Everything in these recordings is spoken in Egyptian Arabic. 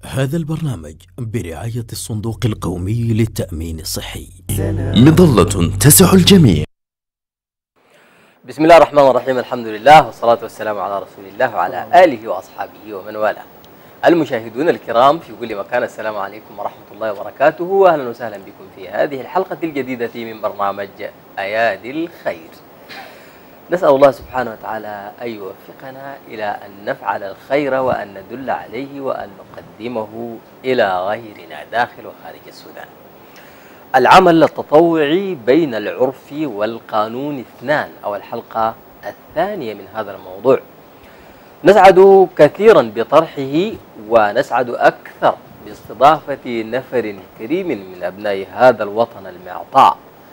هذا البرنامج برعاية الصندوق القومي للتأمين الصحي مظلة تسع الجميع بسم الله الرحمن الرحيم الحمد لله والصلاة والسلام على رسول الله وعلى آله وأصحابه ومن والاه المشاهدون الكرام في كل مكان السلام عليكم ورحمة الله وبركاته وأهلا وسهلا بكم في هذه الحلقة الجديدة من برنامج أيادي الخير نسأل الله سبحانه وتعالى أن يوفقنا إلى أن نفعل الخير وأن ندل عليه وأن نقدمه إلى غيرنا داخل وخارج السودان العمل التطوعي بين العرف والقانون اثنان أو الحلقة الثانية من هذا الموضوع نسعد كثيرا بطرحه ونسعد أكثر باستضافة نفر كريم من أبناء هذا الوطن المعطاء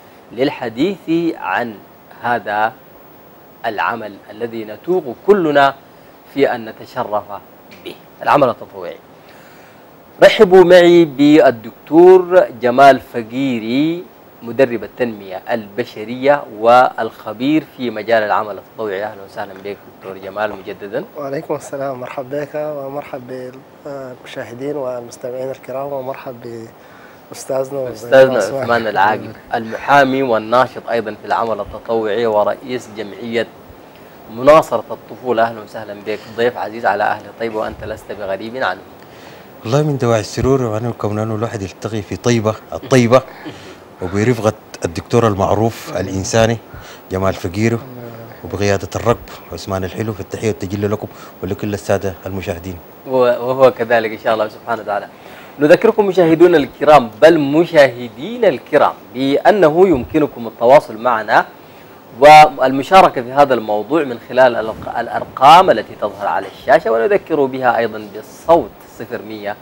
للحديث عن هذا العمل الذي نتوق كلنا في أن نتشرف به العمل التطوعي رحبوا معي بالدكتور جمال فقيري مدرب التنمية البشرية والخبير في مجال العمل التطوعي أهلا وسهلا بك دكتور جمال مجددا وعليكم السلام مرحبا بك ومرحبا بالمشاهدين والمستمعين الكرام ومرحبا باستاذنا أستاذنا عثمان العاقب المحامي والناشط أيضا في العمل التطوعي ورئيس جمعية مناصرة الطفولة أهلا وسهلا بك ضيف عزيز على أهل طيبة وأنت لست بغريب عنه والله من دواعي السرور وانا كون انه الواحد يلتقي في طيبه الطيبه وبرفقه الدكتور المعروف الانساني جمال فقيرو وبقياده الركب عثمان الحلو فالتحيه والتجلي لكم ولكل الساده المشاهدين وهو كذلك إن شاء الله سبحانه وتعالى نذكركم مشاهدونا الكرام بل مشاهدين الكرام بأنه يمكنكم التواصل معنا والمشاركة في هذا الموضوع من خلال الأرق- الأرقام التي تظهر على الشاشة ونذكر بها أيضا بالصوت 0100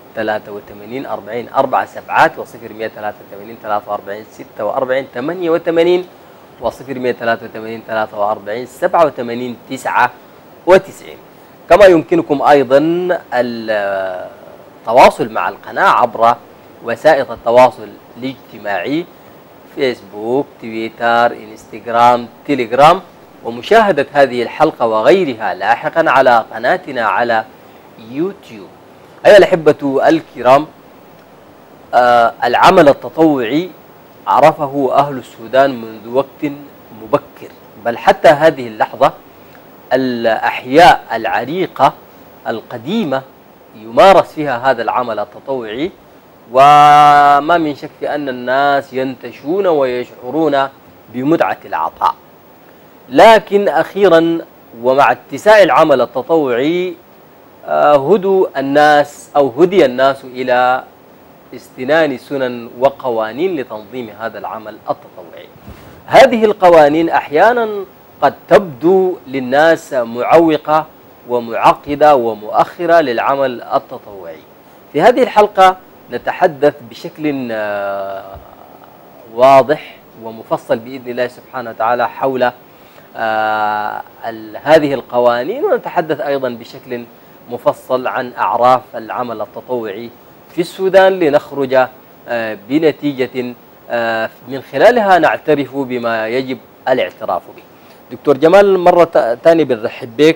83 40 4 سبعات و 0100 83 43 46 88 و 0100 83 43 87 99 كما يمكنكم أيضا التواصل مع القناة عبر وسائل التواصل الاجتماعي فيسبوك تويتر انستغرام تيليجرام ومشاهدة هذه الحلقة وغيرها لاحقا على قناتنا على يوتيوب أيها الأحبة الكرام آه العمل التطوعي عرفه أهل السودان منذ وقت مبكر بل حتى هذه اللحظة الأحياء العريقة القديمة يمارس فيها هذا العمل التطوعي وما من شك في أن الناس ينتشون ويشعرون بمتعة العطاء لكن أخيرا ومع اتساع العمل التطوعي آه، هدوا الناس أو هدي الناس إلى استنان سنن وقوانين لتنظيم هذا العمل التطوعي هذه القوانين أحيانا قد تبدو للناس معوقة ومعقدة ومؤخرة للعمل التطوعي في هذه الحلقة نتحدث بشكل آه، واضح ومفصل بإذن الله سبحانه وتعالى حول آه، ال- هذه القوانين ونتحدث أيضا بشكل مفصل عن أعراف العمل التطوعي في السودان لنخرج آه، بنتيجة آه، من خلالها نعترف بما يجب الاعتراف به دكتور جمال مرة تا- تاني بنرحب بك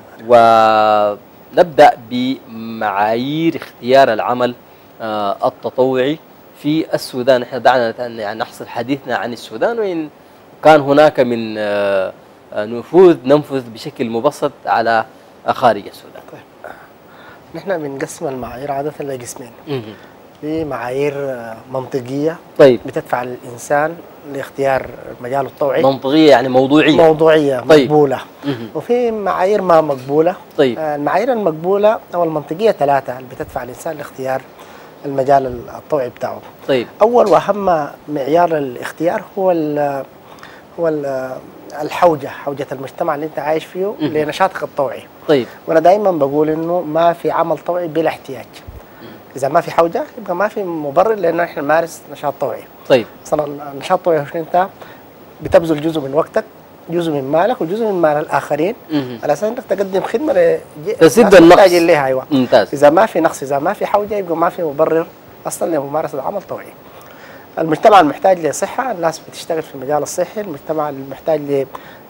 ونبدأ بمعايير اختيار العمل آه، التطوعي في السودان احنا دعنا نت- يعني نحصل حديثنا عن السودان وإن كان هناك من آه، آه، نفوذ ننفذ بشكل مبسط على آه، خارج السودان نحن بنقسم المعايير عادة لقسمين في معايير آه، منطقية طيب بتدفع الإنسان لاختيار المجال الطوعي منطقية يعني موضوعية موضوعية طيب. مقبولة مهم. وفي معايير ما مقبولة طيب آه، المعايير المقبولة أو المنطقية ثلاثة اللي بتدفع الإنسان لاختيار المجال الطوعي بتاعه طيب أول وأهم معيار الاختيار هو ال هو ال الحوجة حوجة المجتمع اللي أنت عايش فيه مهم. لنشاطك الطوعي طيب وأنا دائما بقول إنه ما في عمل طوعي بلا احتياج إذا ما في حوجة يبقى ما في مبرر لأنه إحنا نمارس نشاط طوعي طيب أصلا النشاط الطوعي هو شنو أنت بتبذل جزء من وقتك جزء من مالك وجزء من مال الآخرين مهم. على أساس إنك تقدم خدمة ل تسد ناس النقص. محتاجين لها أيوه ممتاز اذا ما في نقص اذا ما في حوجه يبقى ما في مبرر اصلا لممارسه العمل الطوعي. المجتمع المحتاج لصحه الناس بتشتغل في المجال الصحي، المجتمع المحتاج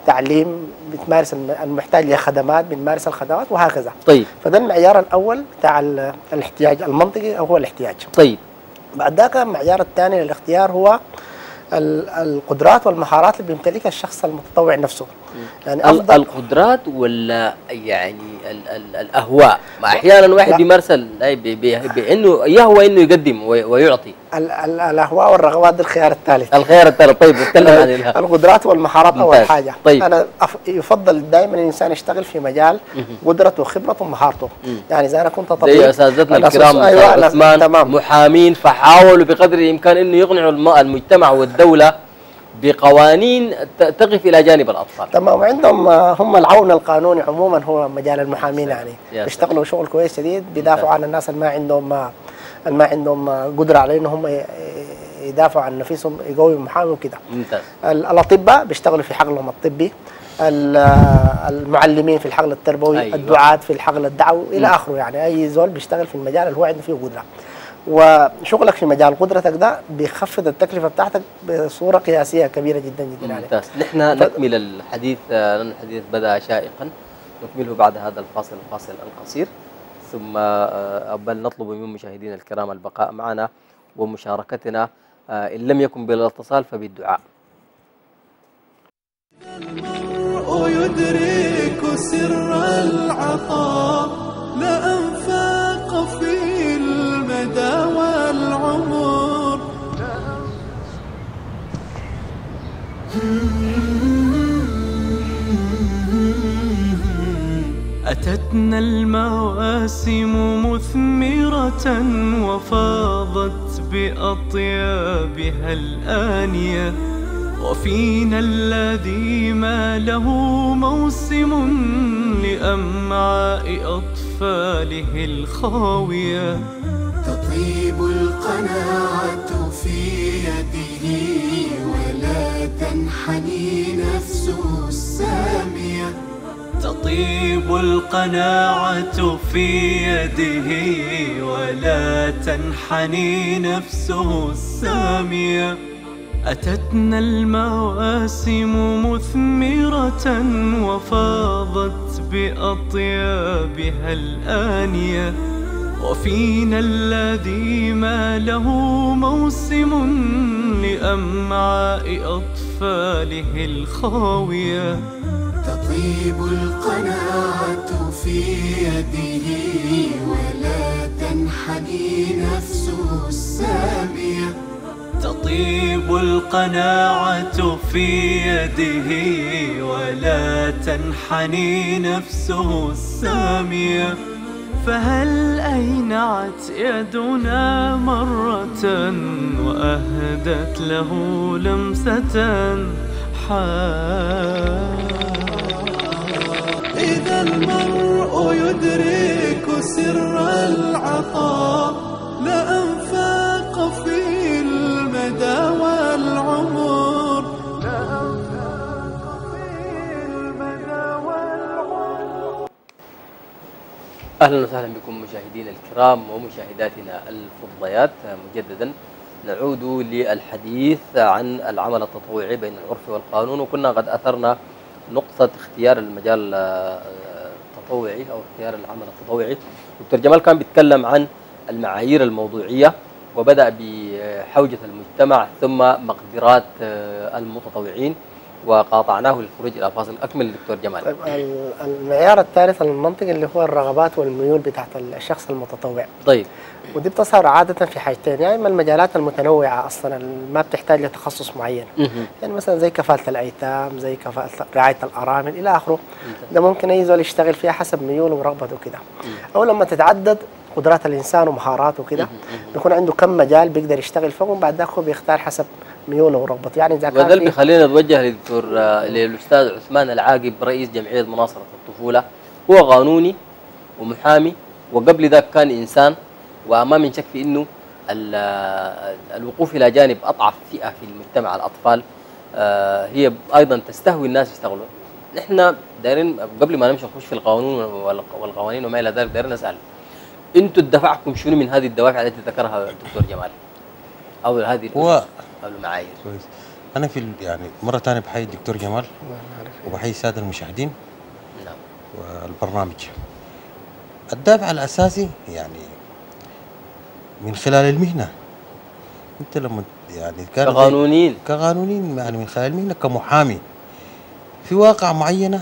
تعليم بتمارس الم- المحتاج لخدمات بنمارس الخدمات وهكذا طيب فده المعيار الاول بتاع ال- الاحتياج المنطقي او هو الاحتياج طيب بعد ذاك المعيار الثاني للاختيار هو ال- القدرات والمهارات اللي بيمتلكها الشخص المتطوع نفسه يعني ال- افضل القدرات ولا يعني ال ال الاهواء ما احيانا واحد لا. يمارس ال- أي ب- ب- بانه يهوى انه يقدم وي- ويعطي ال- ال- الاهواء والرغبات ده الخيار الثالث الخيار الثالث طيب نتكلم عن الها- القدرات والمهارات اول ممتاز. حاجه طيب. انا أف... يفضل دائما الانسان يشتغل في مجال قدرته وخبرته ومهارته يعني اذا انا كنت طبيب زي اساتذتنا أنا الكرام أساس- أيوة ايوه أنا- عثمان تمام محامين فحاولوا بقدر الامكان انه يقنعوا الم- المجتمع والدوله بقوانين ت- تقف الى جانب الاطفال تمام وعندهم آه، هم العون القانوني عموما هو مجال المحامين يعني يا بيشتغلوا شغل كويس شديد بيدافعوا عن الناس اللي ما عندهم آه، اللي ما عندهم آه، قدره على انهم هم ي- يدافعوا عن نفسهم يقوي محامي وكده ممتاز ال- الاطباء بيشتغلوا في حقلهم الطبي ال- آه، المعلمين في الحقل التربوي أيوة. الدعاة في الحقل الدعوي الى مم. اخره يعني اي زول بيشتغل في المجال اللي هو عنده فيه قدره وشغلك في مجال قدرتك ده بيخفض التكلفه بتاعتك بصوره قياسيه كبيره جدا جدا يعني ممتاز نحن نكمل الحديث آه، لأن الحديث بدأ شائقا نكمله بعد هذا الفاصل الفاصل القصير ثم آه، بل نطلب من مشاهدينا الكرام البقاء معنا ومشاركتنا آه، إن لم يكن بالاتصال فبالدعاء المرء يدرك سر العطاء لأنفاق في المدى والعمر أتتنا المواسم مثمرة وفاضت بأطيابها الآنية وفينا الذي ما له موسم لأمعاء أطفاله الخاوية تطيب القناعة في يده ولا تنحني نفسه السامية تطيب القناعة في يده ولا تنحني نفسه السامية أتتنا المواسم مثمرة وفاضت بأطيابها الآنية وفينا الذي ما له موسم لأمعاء أطفاله الخاوية تطيب القناعة في يده ولا تنحني نفسه السامية تطيب القناعة في يده ولا تنحني نفسه السامية فهل أينعت يدنا مرة وأهدت له لمسة حار إذا المرء يدرك سر العطاء لأنفاق في المدى والعمر لأنفاق في المدى والعمر أهلا وسهلا بكم مشاهدينا الكرام ومشاهداتنا الفضليات مجددا نعود للحديث عن العمل التطوعي بين العرف والقانون وكنا قد أثرنا نقطة اختيار المجال آه، التطوعي أو اختيار العمل التطوعي دكتور جمال كان بيتكلم عن المعايير الموضوعية وبدأ بحوجة المجتمع ثم مقدرات آه، المتطوعين وقاطعناه للخروج إلى فاصل أكمل دكتور جمال طيب ال- المعيار الثالث المنطقي اللي هو الرغبات والميول بتاعت الشخص المتطوع طيب ودي بتظهر عادة في حاجتين يا إما المجالات المتنوعة أصلا اللي ما بتحتاج لتخصص معين مهم. يعني مثلا زي كفالة الأيتام زي كفالة رعاية الأرامل إلى آخره ده ممكن أي زول يشتغل فيها حسب ميوله ورغبته كده أو لما تتعدد قدرات الإنسان ومهاراته كده بيكون عنده كم مجال بيقدر يشتغل فيهم بعد ذاك هو بيختار حسب ميوله ورغبته يعني إذا وده كان اللي في بيخلينا نتوجه للدكتور آه، للاستاذ عثمان العاقب رئيس جمعيه مناصره الطفوله هو قانوني ومحامي وقبل ذاك كان انسان وما من شك في انه ال- آه، الوقوف الى جانب اضعف فئه في المجتمع الاطفال آه، هي ايضا تستهوي الناس يشتغلوا نحن دايرين قبل ما نمشي نخش في القانون والق- والقوانين وما الى ذلك دايرين نسال انتم دفعكم شنو من هذه الدوافع التي ذكرها الدكتور جمال او هذه هو- الأسس او المعايير كويس انا في ال- يعني مره ثانيه بحيي الدكتور جمال الله يبارك فيك. وبحيي الساده المشاهدين نعم والبرنامج الدافع الاساسي يعني من خلال المهنه انت لما يعني كان زي- كقانونيين كقانونيين يعني من خلال المهنه كمحامي في واقع معينه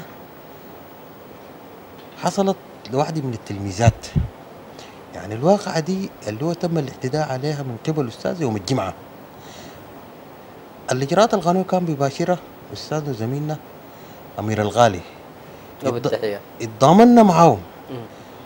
حصلت لواحدة من التلميذات يعني الواقعة دي اللي هو تم الاعتداء عليها من قبل أستاذ يوم الجمعة الإجراءات القانونية كان بيباشرها أستاذنا وزميلنا أمير الغالي له اتض- التحيه اتضامنا معاهم مم.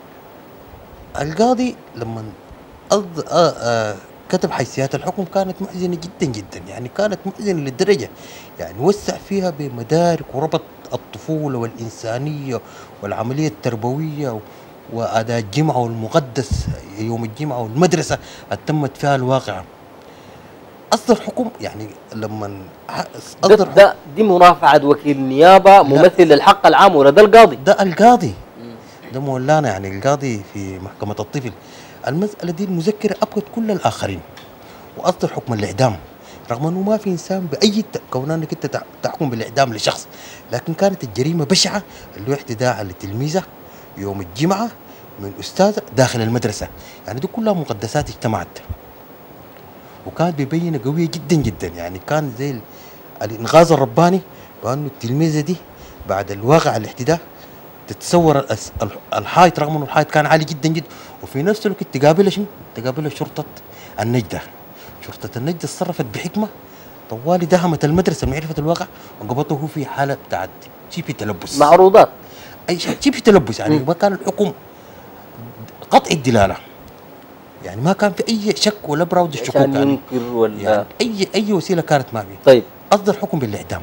القاضي لما أض... آه آه كتب حيثيات الحكم كانت محزنة جدا جدا يعني كانت محزنة للدرجة يعني وسع فيها بمدارك وربط الطفولة والإنسانية والعملية التربوية و- وأداء الجمعة والمقدس يوم الجمعة والمدرسة التمت فيها الواقعة أصدر حكم يعني لما ح- ده, أصدر حكم ده دي مرافعه وكيل نيابه ممثل للحق العام ولا ده القاضي ده القاضي ده مولانا يعني القاضي في محكمة الطفل المسألة دي المذكرة أبقت كل الآخرين وأصدر حكم الإعدام رغم أنه ما في إنسان بأي ت- كون أنك أنت تع- تحكم بالإعدام لشخص لكن كانت الجريمة بشعة اللي هو اعتداء على التلميذة يوم الجمعة من أستاذة داخل المدرسة يعني دي كلها مقدسات اجتمعت وكانت ببينة قوية جدا جدا يعني كان زي ال- الإنغاز الرباني بأنه التلميذة دي بعد الواقع الاعتداء تتصور الأس- ال- الحائط رغم انه الحائط كان عالي جدا جدا وفي نفس الوقت تقابلها شنو؟ تقابلها شرطه النجده شرطه النجده تصرفت بحكمه طوالي دهمت المدرسه من معرفه الواقع وقبضته في حاله بتاعت شبه تلبس معروضات اي شيء شبه تلبس يعني ما كان الحكم قطع الدلاله يعني ما كان في اي شك ولا براود الشكوك عشان يعني, ينكر ولا يعني اي اي وسيله كانت ما في طيب اصدر حكم بالاعدام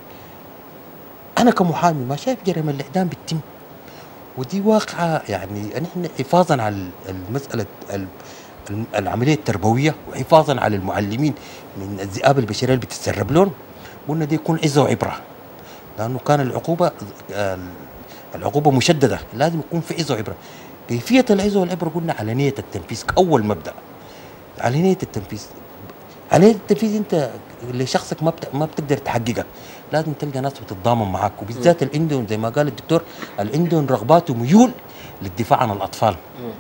انا كمحامي ما شايف جريمه الاعدام بتتم ودي واقعه يعني نحن حفاظا على المساله ال- ال- العمليه التربويه وحفاظا على المعلمين من الذئاب البشريه اللي بتتسرب لهم قلنا دي يكون عزه وعبره لانه كان العقوبه ال- العقوبه مشدده لازم يكون في عزه وعبره كيفيه العزه والعبره قلنا علنيه التنفيذ كاول مبدا علنيه التنفيذ علنيه التنفيذ انت لشخصك ما بت... ما بتقدر تحققها لازم تلقى ناس بتتضامن معك وبالذات اللي عندهم زي ما قال الدكتور اللي عندهم رغبات وميول للدفاع عن الاطفال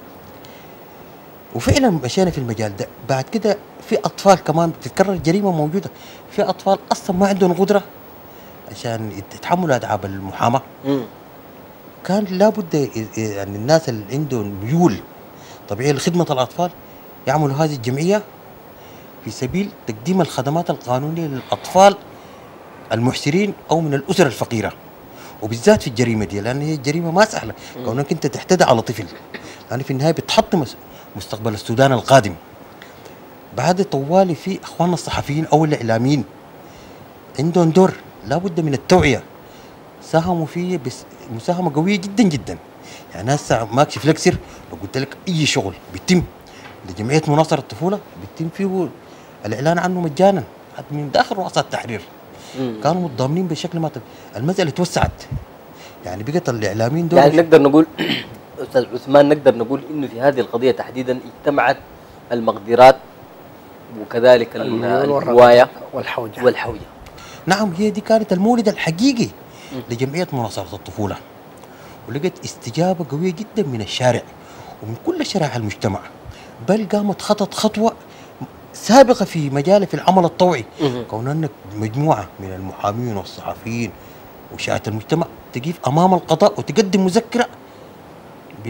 وفعلا مشينا في المجال ده بعد كده في اطفال كمان بتتكرر الجريمه موجوده في اطفال اصلا ما عندهم قدره عشان يتحملوا اتعاب المحاماه مم. كان لابد ي- ي- يعني الناس اللي عندهم ميول طبيعيه لخدمه الاطفال يعملوا هذه الجمعيه في سبيل تقديم الخدمات القانونيه للاطفال المحسرين او من الاسر الفقيره وبالذات في الجريمه دي لان هي الجريمه ما سهله كونك انت تحتدى على طفل لان في النهايه بتحطم مستقبل السودان القادم بعد طوالي في اخواننا الصحفيين او الاعلاميين عندهم دور لابد من التوعيه ساهموا فيه بس مساهمه قويه جدا جدا يعني هسه ماكش فليكسر لو قلت لك اي شغل بيتم لجمعيه مناصره الطفوله بيتم فيه الاعلان عنه مجانا حتى من داخل رؤساء التحرير مم. كانوا متضامنين بشكل ما تب... المساله توسعت يعني بقت الاعلاميين دول يعني نقدر نقول استاذ عثمان نقدر نقول انه في هذه القضيه تحديدا اجتمعت المقدرات وكذلك ال- الميول الهوايه والرغبة والحوجة والحويه نعم هي دي كانت المولد الحقيقي لجمعية مناصرة الطفولة ولقت استجابة قوية جدا من الشارع ومن كل شرائح المجتمع بل قامت خطت خطوة سابقة في مجال في العمل الطوعي مهم. كون أنك مجموعة من المحامين والصحفيين وشاة المجتمع تقيف أمام القضاء وتقدم مذكرة ب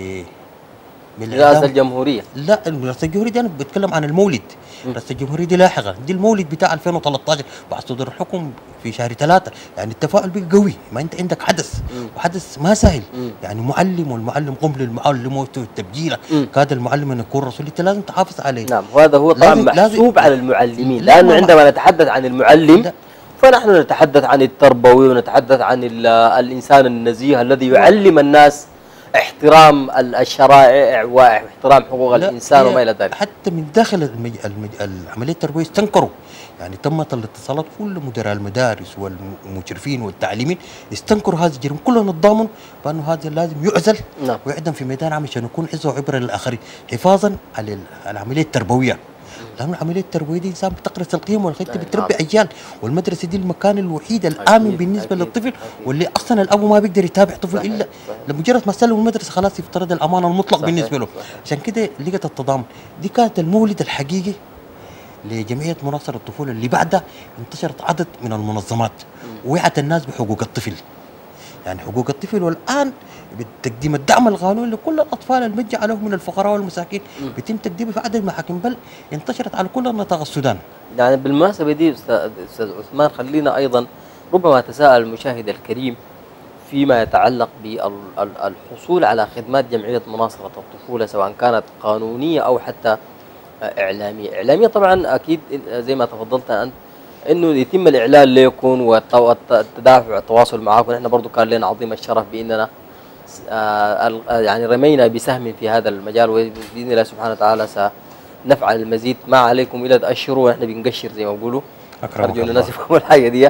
رئاسه بالإعلام الجمهوريه لا رئاسة الجمهورية دي أنا بتكلم عن المولد رئاسة الجمهورية دي لاحقة دي المولد بتاع 2013 بعد صدور الحكم في شهر ثلاثة يعني التفاؤل بقى قوي ما أنت عندك حدث وحدث ما سهل مم. يعني معلم والمعلم قم للمعلم والتبجيله مم. كاد المعلم أن يكون رسول أنت لازم تحافظ عليه نعم وهذا هو طبعا لازم- لازم- محسوب على المعلمين لا، لانه ما- عندما نتحدث عن المعلم لا. فنحن نتحدث عن التربوي ونتحدث عن ال- الانسان النزيه الذي يعلم الناس احترام ال- الشرائع واحترام حقوق لا، الانسان هي وما الى ذلك حتى من داخل المج... المج... العمليه التربويه استنكروا يعني تمت الاتصالات كل مدراء المدارس والمشرفين والتعليمين استنكروا هذه الجريمه كلهم تضامنوا بانه هذا لازم يعزل نعم. ويعدم في ميدان عام عشان يكون عزه وعبره للاخرين حفاظا على ال- العمليه التربويه لانه العمليه التربويه دي انسان بتقرس القيم والخير انت أي بتربي نعم. اجيال والمدرسه دي المكان الوحيد الامن أكيد، بالنسبه أكيد، للطفل أكيد. واللي اصلا الاب ما بيقدر يتابع طفل صحيح، الا صحيح. لمجرد ما سلم المدرسه خلاص يفترض الامان المطلق صحيح، بالنسبه له صحيح. عشان كده لقت التضامن دي كانت المولد الحقيقي لجمعيه مناصره الطفوله اللي بعدها انتشرت عدد من المنظمات ووعت الناس بحقوق الطفل يعني حقوق الطفل والان بتقديم الدعم القانوني لكل الاطفال المجي عليهم من الفقراء والمساكين بيتم تقديمه في عدد من المحاكم بل انتشرت على كل نطاق السودان يعني بالمناسبة دي أستاذ أستاذ عثمان خلينا أيضا ربما تساءل المشاهد الكريم فيما يتعلق بالحصول على خدمات جمعية مناصرة الطفولة سواء كانت قانونية أو حتى إعلامية إعلامية طبعا أكيد زي ما تفضلت أنت انه يتم الاعلان لكم والت- والت- والتدافع والتواصل معكم نحن برضو كان لنا عظيم الشرف باننا س- آه، ال- آه، يعني رمينا بسهم في هذا المجال وباذن الله سبحانه وتعالى سنفعل المزيد ما عليكم الا تاشروا ونحن بنقشر زي ما بيقولوا أكرمك ارجو ان الله. الناس يفهموا الحاجه دي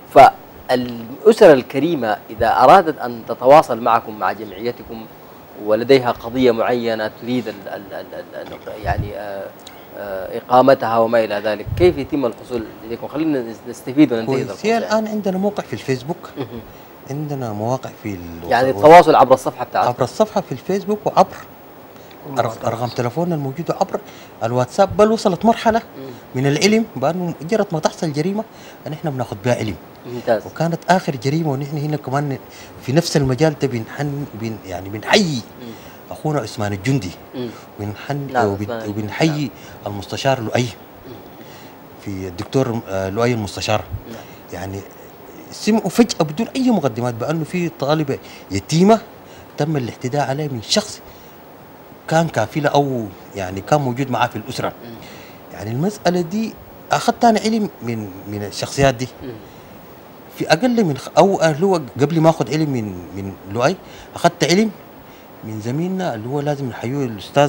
فالاسر الكريمه اذا ارادت ان تتواصل معكم مع جمعيتكم ولديها قضيه معينه تريد ال ال ال ال ال يعني آه آه اقامتها وما الى ذلك كيف يتم الحصول اليكم خلينا نس- نستفيد وننتهي هذا كويس هي القصة الان عندنا موقع في الفيسبوك عندنا مواقع في ال- يعني التواصل عبر الصفحه بتاعتكم عبر الصفحه في الفيسبوك وعبر أرق- ارقام تلفوننا الموجوده عبر الواتساب بل وصلت مرحله من العلم بانه مجرد ما تحصل جريمه ان احنا بناخذ بها علم ممتاز وكانت اخر جريمه ونحن هنا كمان في نفس المجال ده بنحن بن يعني بنحيي اخونا عثمان الجندي مم. بنحن نعم، وبن- عثمان الجندي، وبنحيي المستشار لؤي في الدكتور آه، لؤي المستشار يعني سمعوا فجأة بدون أي مقدمات بأنه في طالبة يتيمة تم الاعتداء عليها من شخص كان كافلة أو يعني كان موجود معاه في الأسرة يعني المسألة دي أخذت أنا علم من من الشخصيات دي في أقل من خ- أو اللي هو قبل ما أخذ علم من من لؤي أخذت علم من زميلنا اللي هو لازم نحييه الأستاذ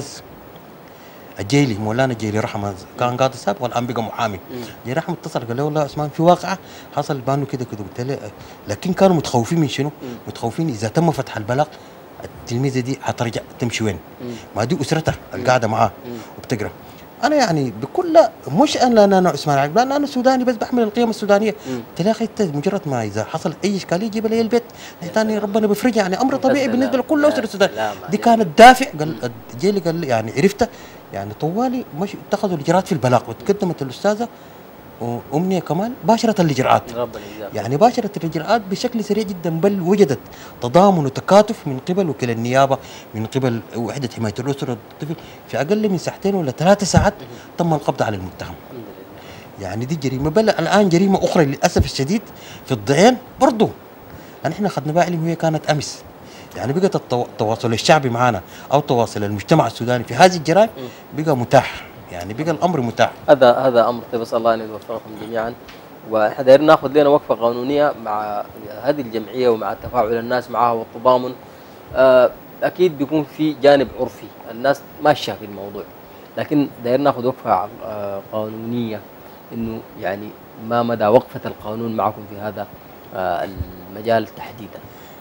الجيلي مولانا الجيلي رحمه كان قاضي سابق والان بقى محامي جاي رحمه اتصل قال له والله يا عثمان في واقعه حصل بانه كده كده قلت له أه. لكن كانوا متخوفين من شنو؟ متخوفين اذا تم فتح البلاغ التلميذه دي حترجع تمشي وين؟ ما دي اسرتها القاعده معاه وبتقرا انا يعني بكل مش انا لان انا عثمان عقب لان انا سوداني بس بحمل القيم السودانيه قلت له يا اخي انت مجرد ما اذا حصل اي اشكاليه جيب لي البيت ثاني ربنا بيفرجها يعني امر طبيعي سلام. بالنسبه لكل يا اسره السودان سلام دي عليك. كانت دافع قال جيلي قال لي يعني عرفت يعني طوالي مش اتخذوا الاجراءات في البلاغ وتقدمت الاستاذه وامنيه كمان باشرت الاجراءات ربنا يجزاك يعني باشرت الاجراءات بشكل سريع جدا بل وجدت تضامن وتكاتف من قبل وكيل النيابه من قبل وحده حمايه الاسره والطفل في اقل من ساعتين ولا ثلاث ساعات تم القبض على المتهم الحمد لله يعني دي جريمه بل الان جريمه اخرى للاسف الشديد في الضعين برضه يعني احنا اخذنا بها علم وهي كانت امس يعني بقت التو- التواصل الشعبي معنا او تواصل المجتمع السوداني في هذه الجرائم بقى متاح يعني بقى الامر متاح هذا هذا امر طيب اسال الله ان يوفقكم جميعا واحنا دايرين ناخذ لنا وقفه قانونيه مع هذه الجمعيه ومع تفاعل الناس معها والتضامن آه، اكيد بيكون في جانب عرفي الناس ماشيه في الموضوع لكن دايرين ناخذ وقفه آه، قانونيه انه يعني ما مدى وقفه القانون معكم في هذا آه، المجال تحديدا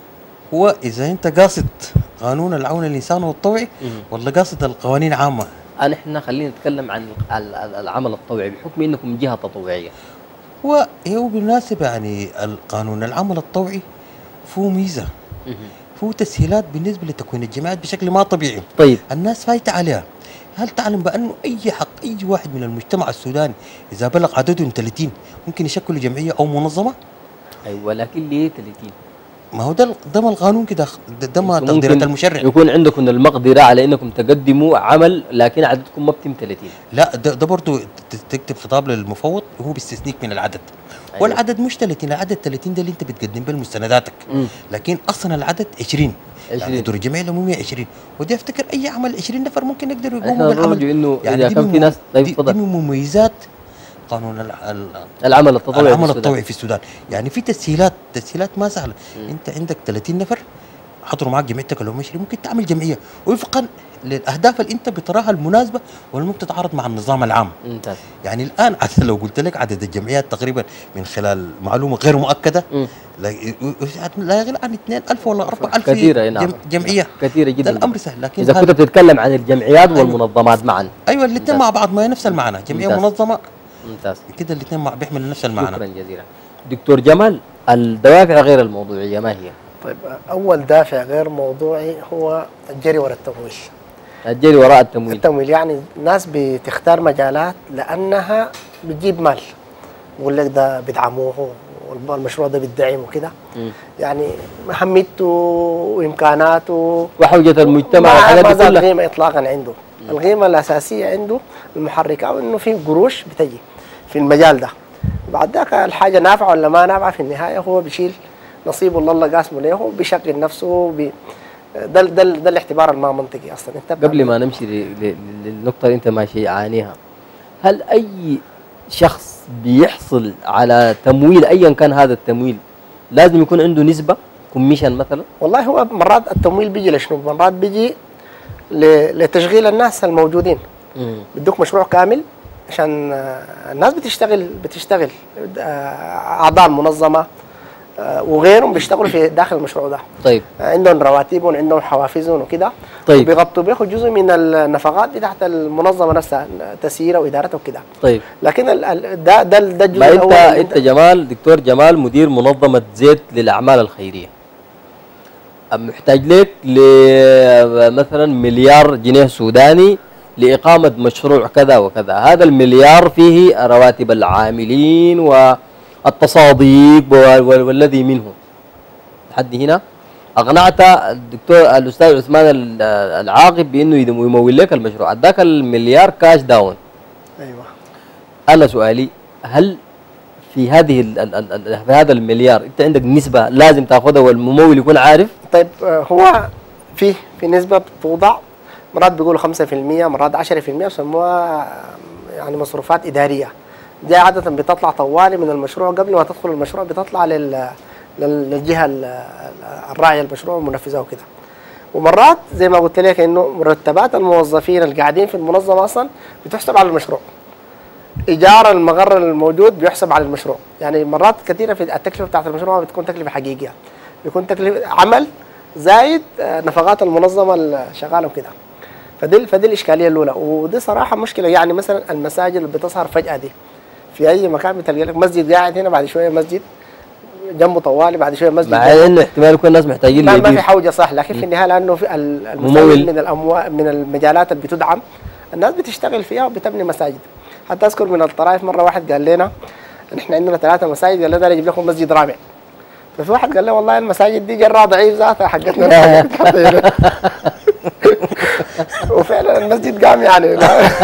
هو اذا انت قاصد قانون العون الانساني والطوعي مم. ولا قاصد القوانين عامه أنا احنا خلينا نتكلم عن ال- ال- العمل الطوعي بحكم انكم جهه تطوعيه هو هو بالمناسبه يعني القانون العمل الطوعي فيه ميزه فيه تسهيلات بالنسبه لتكوين الجماعات بشكل ما طبيعي طيب الناس فايته عليها هل تعلم بانه اي حق اي واحد من المجتمع السوداني اذا بلغ عددهم 30 ممكن يشكلوا جمعيه او منظمه ايوه ولكن ليه 30 ما هو ده ده ما القانون كده ده, ده ما أنتم تقديرات ممكن المشرع يكون عندكم المقدره على انكم تقدموا عمل لكن عددكم ما بتم 30 لا ده, ده برضه ت- تكتب خطاب للمفوض وهو بيستثنيك من العدد أيوة. والعدد مش 30 العدد 30 ده اللي انت بتقدم به مستنداتك مم. لكن اصلا العدد 20 20. يعني دور الجمعيه العموميه 20 ودي افتكر اي عمل 20 نفر ممكن يقدروا احنا يقوموا بالعمل نرجو انه اذا دي كان من في مم- ناس طيب دي, دي تفضل من مميزات قانون الع- ال- العمل التطوعي في العمل السودان. الطوعي في السودان يعني في تسهيلات تسهيلات ما سهله انت عندك 30 نفر حضروا معاك جمعيتك المشري ممكن تعمل جمعيه وفقا للاهداف اللي انت بتراها المناسبه واللي ممكن تتعارض مع النظام العام ممتاز يعني الان عدد لو قلت لك عدد الجمعيات تقريبا من خلال معلومه غير مؤكده مم. لا لا يقل عن 2000 ولا 4000 كثيرة، أي نعم. جم- جمعيه كثيرة ده جدا الامر سهل لكن اذا هذا- كنت بتتكلم عن الجمعيات أيوة. والمنظمات معا ايوه الاثنين ممتاز. مع بعض ما هي نفس المعنى جمعيه ممتاز. منظمه ممتاز كده الاثنين مع بيحملوا نفس المعنى شكرا جزيلا دكتور جمال الدوافع غير الموضوعيه ما هي؟ طيب اول دافع غير موضوعي هو الجري ورا التمويل الجري وراء التمويل التمويل يعني الناس بتختار مجالات لانها بتجيب مال بقول لك ده بيدعموه والمشروع ده بيدعم وكده مم. يعني اهميته وامكاناته وحوجه المجتمع ما والحاجات ما دي زاد كلها قيمه اطلاقا عنده القيمه الاساسيه عنده المحركه او انه في قروش بتجي في المجال ده بعد ذاك الحاجه نافعه ولا ما نافعه في النهايه هو بيشيل نصيبه اللي الله قاسمه له وبيشغل نفسه بي ده ده ده الاعتبار الما منطقي اصلا انت قبل ما نمشي ل- ل- للنقطه اللي انت ماشي عانيها هل اي شخص بيحصل على تمويل ايا كان هذا التمويل لازم يكون عنده نسبه كوميشن مثلا والله هو مرات التمويل بيجي لشنو؟ مرات بيجي ل- لتشغيل الناس الموجودين بدوك مشروع كامل عشان آه، الناس بتشتغل بتشتغل آه، اعضاء المنظمه آه، وغيرهم بيشتغلوا في داخل المشروع ده طيب عندهم رواتبهم عندهم حوافزهم وكده طيب. بيغطوا بياخذوا جزء من النفقات بتاعت المنظمه نفسها تسييرها وادارتها وكده طيب لكن ال- ال- ده ده ده الجزء ما انت الاول اللي انت جمال دكتور جمال مدير منظمه زيت للاعمال الخيريه أم محتاج لك لمثلا مليار جنيه سوداني لإقامة مشروع كذا وكذا هذا المليار فيه رواتب العاملين والتصاديق وال- وال- والذي منه لحد هنا أقنعت الدكتور الأستاذ عثمان ال- العاقب بأنه يدم- يمول لك المشروع اداك المليار كاش داون ايوه انا سؤالي هل في هذه ال ال ال ال في هذا المليار انت عندك نسبه لازم تاخذها والممول يكون عارف طيب آه، هو في في نسبة بتوضع مرات بيقولوا 5% مرات 10% بيسموها آه، يعني مصروفات إدارية دي عادة بتطلع طوالي من المشروع قبل ما تدخل المشروع بتطلع لل لل- للجهة ال- ال- الراعية المشروع والمنفذة وكده ومرات زي ما قلت لك انه مرتبات الموظفين اللي قاعدين في المنظمة اصلا بتحسب على المشروع ايجار المقر الموجود بيحسب على المشروع يعني مرات كثيره في التكلفه بتاعت المشروع ما بتكون تكلفه حقيقيه بيكون تكلفه عمل زايد آه، نفقات المنظمه الشغاله وكده فدي فدي الاشكاليه الاولى ودي صراحه مشكله يعني مثلا المساجد اللي بتظهر فجاه دي في اي مكان بتلقى لك مسجد قاعد هنا بعد شويه مسجد جنبه طوالي بعد شويه مسجد مع جنبه. انه احتمال يكون الناس محتاجين ما, ما في ليبيع حوجه صح لكن في النهايه لانه في ال- ممول. المساجد من الاموال من المجالات اللي بتدعم الناس بتشتغل فيها وبتبني مساجد حتى اذكر من الطرائف مره واحد قال لنا نحن عندنا ثلاثه مساجد قال لنا نجيب لكم مسجد رابع ففي واحد قال له والله المساجد دي جرى ضعيف ذاتها حقتنا وفعلا المسجد قام يعني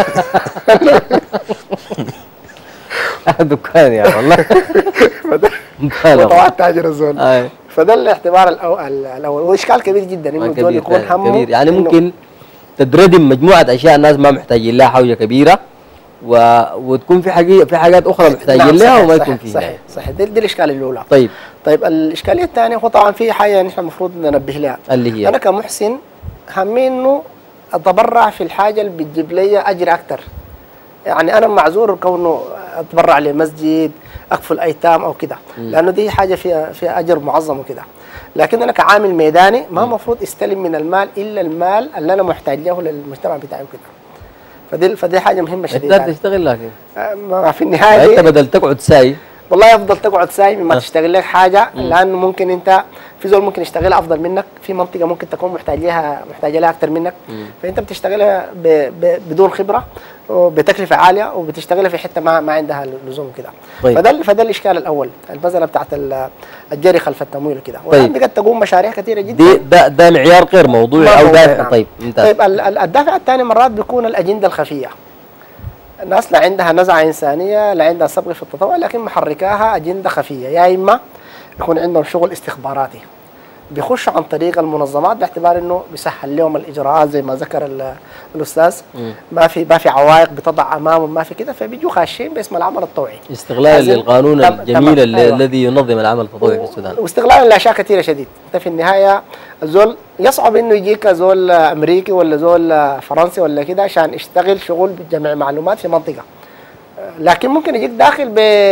دكان يعني والله دكان طبعا والله. تاجر الزول آه. فده الاعتبار الأو- الاول واشكال كبير جدا انه الزول كبير يكون فعلاً، همه كبير يعني إنه- ممكن تدردم مجموعه اشياء الناس ما محتاجين لها حوجه كبيره و... وتكون في حاجه في حاجات اخرى محتاجين نعم، لها صحيح، وما صحيح، يكون فيها صحيح صحيح دي, دي الاشكاليه الاولى طيب طيب الاشكاليه الثانيه هو طبعا في حاجه نحن المفروض ننبه لها اللي هي انا كمحسن همي انه اتبرع في الحاجه اللي بتجيب لي اجر اكثر يعني انا معذور كونه اتبرع لمسجد اكفل ايتام او كده لانه دي حاجه فيها فيها اجر معظم وكده لكن انا كعامل ميداني ما المفروض استلم من المال الا المال اللي انا محتاج له للمجتمع بتاعي وكده فدي فدي حاجه مهمه انت شديده يعني. تشتغل لكن آه، ما في النهايه انت دي- بدل تقعد ساي والله افضل تقعد سايب ما أه. تشتغل لك حاجه لانه ممكن انت في زول ممكن يشتغلها افضل منك في منطقه ممكن تكون محتاج لها محتاجه لها اكثر منك فانت بتشتغلها ب... ب... بدون خبره وبتكلفه عاليه وبتشتغلها في حته ما ما عندها لزوم كده طيب. فده فده الاشكال الاول المساله بتاعت ال- الجري خلف التمويل وكده طيب. والان بقت تقوم مشاريع كثيره جدا دي ده ده معيار غير موضوعي ما او موجود، دافع نعم. طيب ممتاز طيب ال- ال- الدافع الثاني مرات بيكون الاجنده الخفيه الناس لا عندها نزعه انسانيه لا عندها سبق في التطوع لكن محركاها اجنده خفيه يا اما يكون عندهم شغل استخباراتي بيخشوا عن طريق المنظمات باعتبار انه بيسهل لهم الاجراءات زي ما ذكر ال- الاستاذ ما في ما في عوائق بتضع امامهم ما في كده فبيجوا خاشين باسم العمل الطوعي استغلال عايزين- للقانون تم- الجميل تمام، ال- أيوة. الذي ينظم العمل التطوعي في السودان واستغلالا لاشياء كثيره شديد انت في النهايه زول يصعب انه يجيك زول امريكي ولا زول فرنسي ولا كده عشان يشتغل شغل بجمع معلومات في منطقه لكن ممكن يجيك داخل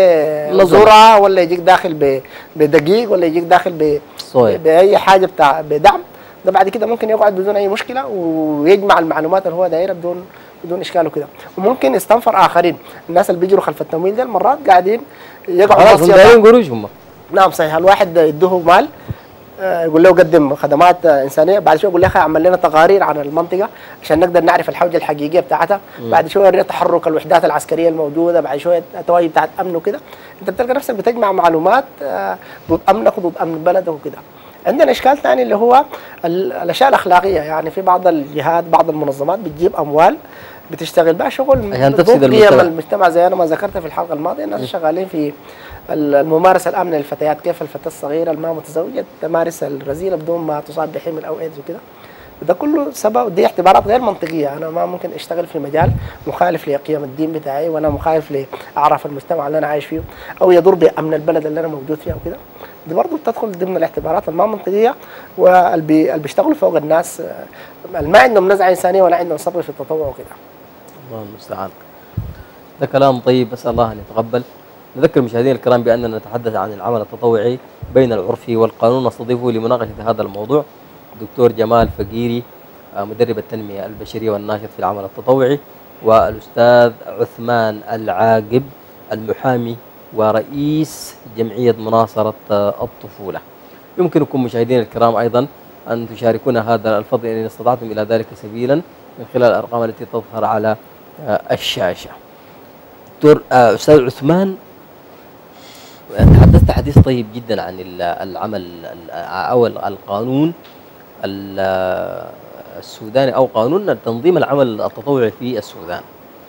بذره ولا يجيك داخل ب- بدقيق ولا يجيك داخل ب صويا. باي حاجه بتاع بدعم ده بعد كده ممكن يقعد بدون اي مشكله ويجمع المعلومات اللي هو دايرها بدون بدون اشكال وكده وممكن يستنفر اخرين الناس اللي بيجروا خلف التمويل ده مرات قاعدين يقعدوا خلاص هم بس يضع- دايرين قروش هم نعم صحيح الواحد يدوه مال آه، يقول له قدم خدمات آه، انسانيه بعد شويه يقول يا اخي اعمل لنا تقارير عن المنطقه عشان نقدر نعرف الحوجه الحقيقيه بتاعتها بعد شويه يورينا تحرك الوحدات العسكريه الموجوده بعد شويه التواجد بتاعت امن وكده انت بتلقى نفسك بتجمع معلومات آه، ضد امنك وضد امن بلدك وكده عندنا اشكال ثاني اللي هو ال- الاشياء الاخلاقيه يعني في بعض الجهات بعض المنظمات بتجيب اموال بتشتغل بها شغل عشان ضد تفسد قيم المجتمع. المجتمع زي انا ما ذكرت في الحلقه الماضيه الناس شغالين في ال- الممارسه الامنه للفتيات كيف الفتاه الصغيره الما متزوجه تمارس الرذيله بدون ما تصاب بحمل او ايدز وكده ده كله سبب دي اعتبارات غير منطقيه انا ما ممكن اشتغل في مجال مخالف لقيم الدين بتاعي ولا مخالف لاعراف المجتمع اللي انا عايش فيه او يضر بامن البلد اللي انا موجود فيها وكده دي برضه بتدخل ضمن الاعتبارات الما منطقيه واللي بي- اللي بيشتغلوا فوق الناس آه، اللي ما عندهم نزعه انسانيه ولا عندهم صبر في التطوع وكده الله المستعان ده كلام طيب اسال الله ان يتقبل نذكر المشاهدين الكرام باننا نتحدث عن العمل التطوعي بين العرف والقانون نستضيفه لمناقشه هذا الموضوع دكتور جمال فقيري آه، مدرب التنميه البشريه والناشط في العمل التطوعي والاستاذ عثمان العاقب المحامي ورئيس جمعيه مناصره آه، الطفوله يمكنكم مشاهدينا الكرام ايضا ان تشاركونا هذا الفضل ان استطعتم الى ذلك سبيلا من خلال الارقام التي تظهر على آه، الشاشه. دكتور آه، استاذ عثمان تحدثت حديث طيب جدا عن ال- العمل ال- او ال- القانون ال- السوداني او قانون تنظيم العمل التطوعي في السودان.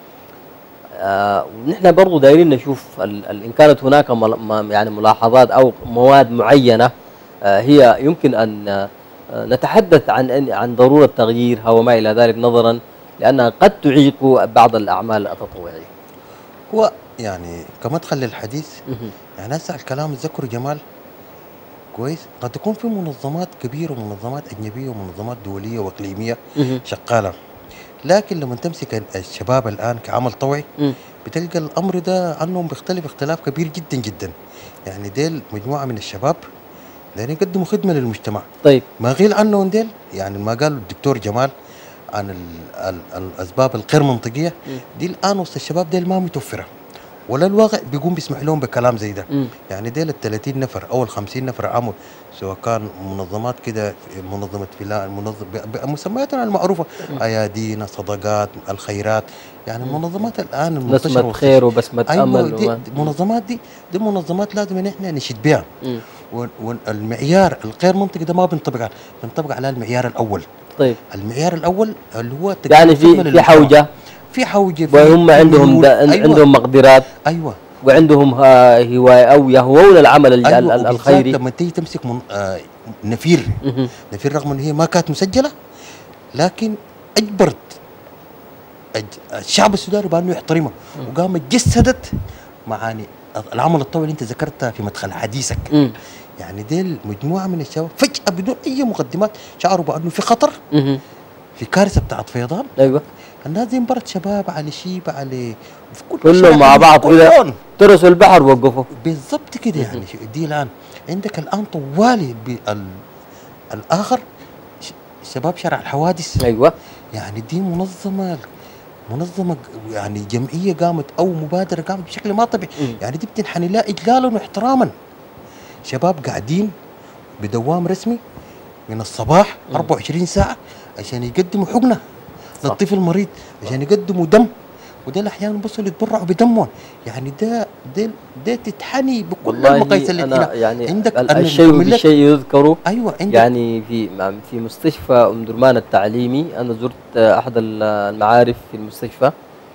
آه، ونحن برضو دايرين نشوف ال- ال- ان كانت هناك مل- ما- يعني ملاحظات او مواد معينه آه، هي يمكن ان آه، نتحدث عن أن- عن ضروره تغييرها وما الى ذلك نظرا لانها قد تعيق بعض الاعمال التطوعيه. هو يعني كمدخل للحديث يعني هسه الكلام اللي ذكره جمال كويس قد تكون في منظمات كبيره ومنظمات اجنبيه ومنظمات دوليه واقليميه مهم. شغاله لكن لما تمسك الشباب الان كعمل طوعي مم. بتلقى الامر ده عنهم بيختلف اختلاف كبير جدا جدا يعني ديل مجموعه من الشباب دايرين يقدموا خدمه للمجتمع طيب ما غير عنهم ديل يعني ما قال الدكتور جمال عن ال ال الاسباب الغير منطقيه دي الان وسط الشباب ديل ما متوفره ولا الواقع بيقوم بيسمح لهم بكلام زي ده مم. يعني ديل ال 30 نفر او ال 50 نفر عمل سواء كان منظمات كده منظمه فلان منظم بمسمياتنا المعروفه ايادينا صدقات الخيرات يعني المنظمات الان المنتشره نسمة وسط- خير وبسمة ايوه امل دي وما- دي منظمات دي دي منظمات لازم ان احنا نشد بها مم. والمعيار الغير منطقي ده ما بنطبق على بنطبق على المعيار الاول طيب المعيار الاول اللي هو تقديم يعني خدمة في في للمجتمع. حوجه في حوجه في وهم في عندهم ميول. دا أيوة. عندهم مقدرات ايوه وعندهم ها- هوايه او يهوون العمل ال- أيوة ال- ال- وبالذات الخيري لما تيجي تمسك من آه نفير مهم. نفير رغم ان هي ما كانت مسجله لكن اجبرت أج- الشعب السوداني بانه يحترمها وقامت جسدت معاني العمل الطوعي اللي انت ذكرتها في مدخل حديثك مم. يعني ديل مجموعه من الشباب فجاه بدون اي مقدمات شعروا بانه في خطر مهم. في كارثه بتاعت فيضان ايوه الناس دي مباراه شباب على شيبه على في كل كلهم شارع مع بعض كده كلهم. ترسوا البحر وقفوا بالضبط كده يعني شو- دي الان عندك الان طوالي بال الاخر ش- شباب شارع الحوادث ايوه يعني دي منظمه منظمه ج- يعني جمعيه قامت او مبادره قامت بشكل ما طبيعي مم. يعني دي بتنحني لها اجلالا واحتراما شباب قاعدين بدوام رسمي من الصباح 24 ساعه عشان يقدموا حقنه صح. للطفل المريض عشان يقدموا دم وده احيانا بصوا يتبرعوا بدمهم يعني ده ده ده تتحني بكل المقاييس اللي انا هنا يعني عندك ال- أن الشيء الملك- بالشيء يذكر ايوه عندك يعني في في مستشفى ام درمان التعليمي انا زرت احد ال- المعارف في المستشفى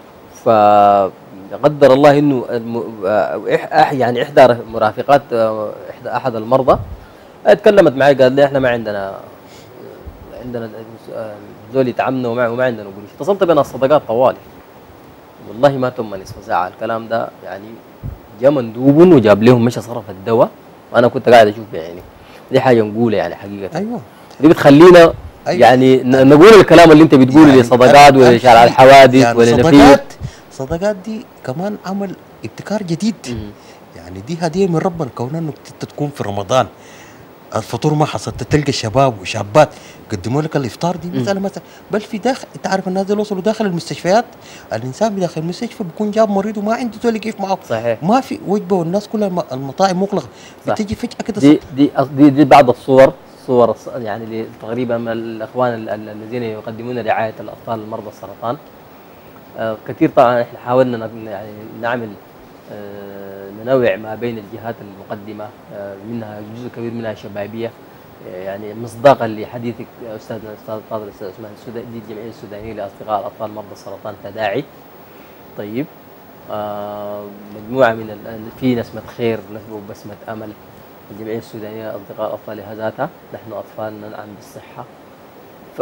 فقدر الله انه الم... آه، إح... أح- يعني احدى مرافقات آه، احدى احد المرضى اتكلمت معي قال لي احنا ما عندنا عندنا زول يتعاملوا وما وما عندنا قروش اتصلت بين الصدقات طوالي والله ما تم نصف ساعه الكلام ده يعني جاء مندوب وجاب لهم مشى صرف الدواء وانا كنت قاعد اشوف بعيني دي حاجه نقولها يعني حقيقه ايوه دي بتخلينا أيوة. يعني ن- نقول الكلام اللي انت بتقوله يعني لصدقات أنا- ولشارع أنا- الحوادث يعني ولنفير صدقات صدقات دي كمان عمل ابتكار جديد مم. يعني دي هديه من ربنا كون انك انت تكون في رمضان الفطور ما حصلت تلقى شباب وشابات قدموا لك الافطار دي مساله مثلا بل في داخل انت عارف الناس دول وصلوا داخل المستشفيات الانسان بداخل المستشفى بيكون جاب مريض وما عنده زول يقف معه صحيح. ما في وجبه والناس كلها الم- المطاعم مغلقه صح. بتجي فجاه كده دي دي أص- دي, دي بعض الصور صور الص- يعني ل- تقريبا من الاخوان ال- ال- الذين يقدمون رعايه الاطفال المرضى السرطان آه كثير طبعا احنا حاولنا ن- يعني نعمل آه ننوع ما بين الجهات المقدمه آه منها جزء كبير منها شبابيه آه يعني مصداقا لحديثك يا استاذنا الاستاذ الفاضل الاستاذ عثمان السوداني دي الجمعيه السودانيه لاصدقاء الاطفال مرضى السرطان تداعي طيب آه مجموعه من ال- في نسمه خير نسمه بسمه امل الجمعيه السودانيه اصدقاء الاطفال ذاتها نحن اطفال ننعم بالصحه ف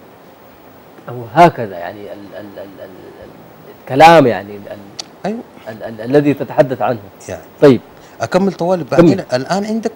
هو هكذا يعني ال ال ال ال ال الكلام يعني ال ايوه ال ال الذي تتحدث عنه يعني طيب اكمل طوالي بعدين الان عندك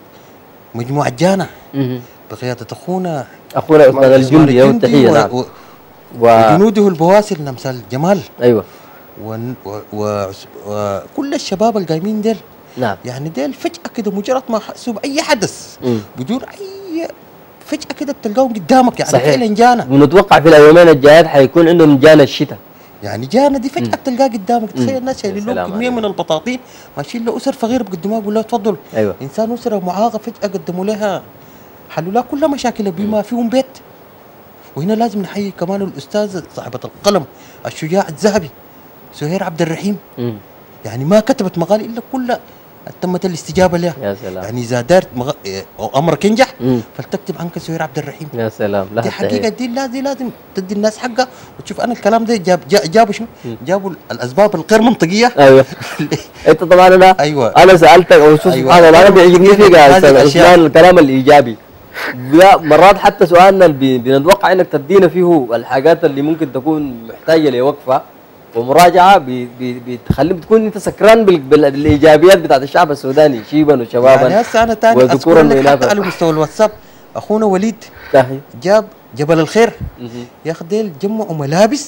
مجموعه جانا بقياده اخونا اخونا عثمان الجندي له الجندي التحيه و- نعم و- و... وجنوده البواسل امثال جمال ايوه ون- و- و- وكل الشباب القايمين ديل نعم يعني ديل فجأة كده مجرد ما حسوا بأي حدث مم. بدون أي فجأة كده بتلقاهم قدامك يعني صحيح. فعلا جانا ونتوقع في اليومين الجايات حيكون عندهم جانا الشتاء يعني جانا دي فجأة بتلقاه قدامك تخيل الناس شايلين يا له سلام كمية عليك. من البطاطين ماشيين له أسر فقيرة بقدموها بيقول لها تفضلوا ايوه إنسان أسرة معاقة فجأة قدموا لها حلوا لها كل مشاكلها بما فيهم بيت وهنا لازم نحيي كمان الأستاذ صاحبة القلم الشجاع الذهبي سهير عبد الرحيم مم. يعني ما كتبت مقال الا كلها تمت الاستجابه لها يا سلام يعني اذا دارت مغ... إيه، أو امرك ينجح مم. فلتكتب عنك سهير عبد الرحيم يا سلام لها دي حقيقه التحية. دي لازم لازم تدي الناس حقها وتشوف انا الكلام ده جاب جا- جابوا شنو؟ جابوا الاسباب الغير منطقيه ايوه انت طبعا انا أيوة. انا سالتك او شوف أيوة. سبحان الله انا بيعجبني فيك يا هذه استاذ الأشياء. عثمان الكلام الايجابي لا مرات حتى سؤالنا اللي بي- بنتوقع انك تدينا فيه الحاجات اللي ممكن تكون محتاجه لوقفه ومراجعه بي- بي- بتخلي بتكون انت سكران بال- بال- بالايجابيات بتاعت الشعب السوداني شيبا وشبابا يعني هسه انا تاني وذكورا اذكر لك حتى واناثا على مستوى الواتساب اخونا وليد صحيح. جاب جبل الخير مهم. يا اخي ديل جمعوا ملابس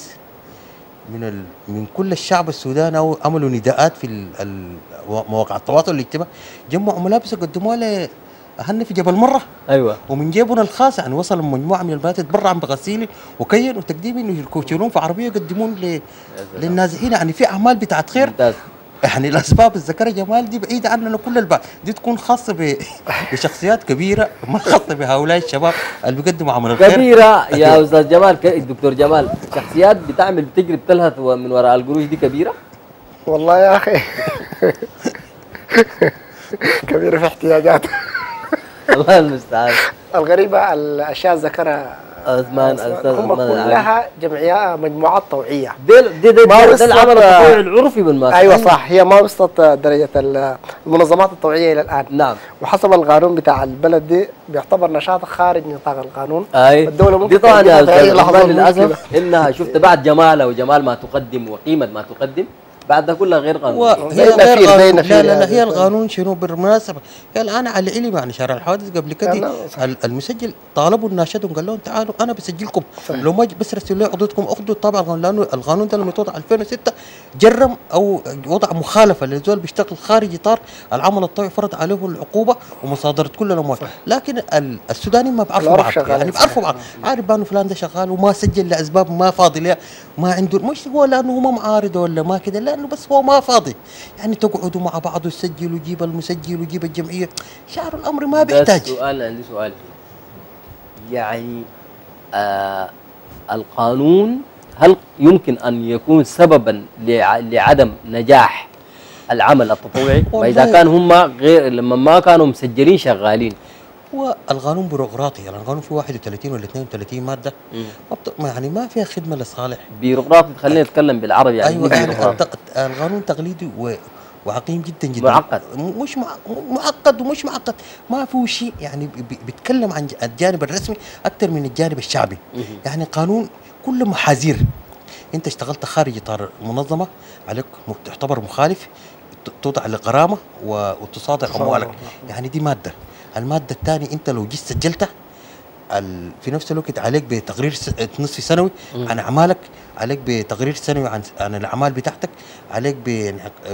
من ال... من كل الشعب السوداني او عملوا نداءات في ال... ال... مواقع التواصل الاجتماعي جمعوا ملابس وقدموها لاهلنا في جبل مره ايوه ومن جيبنا الخاص يعني وصل مجموعه من البنات تبرع بغسيل وكين وتقديم انه يشيلون في عربيه يقدمون ل... للنازحين يعني في اعمال بتاعت خير ممتاز يعني الاسباب الذكر جمال دي بعيده عننا كل البعض دي تكون خاصه ب... بشخصيات كبيره ما خاصه بهؤلاء الشباب اللي بيقدموا عمل الخير كبيرة يا استاذ جمال ك- الدكتور جمال شخصيات بتعمل بتجري بتلهث من وراء القروش دي كبيرة والله يا اخي كبير في احتياجاته الله المستعان الغريبه الاشياء ذكرها عثمان استاذ هم عثمان العالم. كلها جمعيات مجموعات طوعيه دي دي دي, ما دي, وصلت ده العمل التطوع. التطوعي العرفي بالماسك ايوه صح هي ما وصلت درجه ال- المنظمات الطوعيه الى الان نعم وحسب القانون بتاع البلد دي بيعتبر نشاط خارج نطاق القانون اي الدولة ممكن دي طبعا يا تأجلها في أي استاذ لحظة عثمان ممكن. للاسف انها شفت بعد جمالها وجمال ما تقدم وقيمه ما تقدم بعد ده كلها غير قانوني وهي زي غير نفير، زي قانون نفير لا لا لا يعني. هي القانون شنو بالمناسبه هي الان على علم يعني شارع الحوادث قبل لا، كده لا، صح. ال- المسجل طالبوا ناشدهم قال لهم تعالوا انا بسجلكم لو ما بس رسلوا لي قضيتكم اخذوا طابع القانون لانه القانون ده لما توضع 2006 جرم او وضع مخالفه للزول بيشتغل خارج اطار العمل الطوعي فرض عليه العقوبه ومصادره كل الاموال لكن ال- السودانيين ما بيعرفوا العرف بعض شغال. يعني بيعرفوا بعض عارف بانه فلان ده شغال وما سجل لاسباب ما فاضي لها ما عنده مش هو لانه هو ما معارض ولا ما كده لانه بس هو ما فاضي يعني تقعدوا مع بعض وتسجلوا وجيب المسجل وجيب الجمعيه شعر الامر ما بس بيحتاج سؤال عندي سؤال يعني آه القانون هل يمكن ان يكون سببا لع- لعدم نجاح العمل التطوعي واذا والله- كان هم غير لما ما كانوا مسجلين شغالين هو القانون بيروقراطي يعني القانون فيه 31 ولا 32 ماده ما بت... ما يعني ما فيها خدمه لصالح بيروقراطي خلينا نتكلم بالعربي يعني ايوه إيه يعني بيروقراطي؟ الت- القانون تقليدي و... وعقيم جدا جدا معقد. م- مش مع... م- معقد ومش معقد ما فيه شيء يعني ب- ب- بيتكلم عن ج- الجانب الرسمي اكثر من الجانب الشعبي يعني قانون كله محاذير انت اشتغلت خارج اطار المنظمه عليك م- تعتبر مخالف ت- توضع لغرامه و- وتصادر اموالك يعني دي ماده الماده الثانيه انت لو جيت سجلتها ال... في نفس الوقت عليك بتقرير س... نصف سنوي عن اعمالك عليك بتقرير سنوي عن عن الاعمال بتاعتك عليك ب...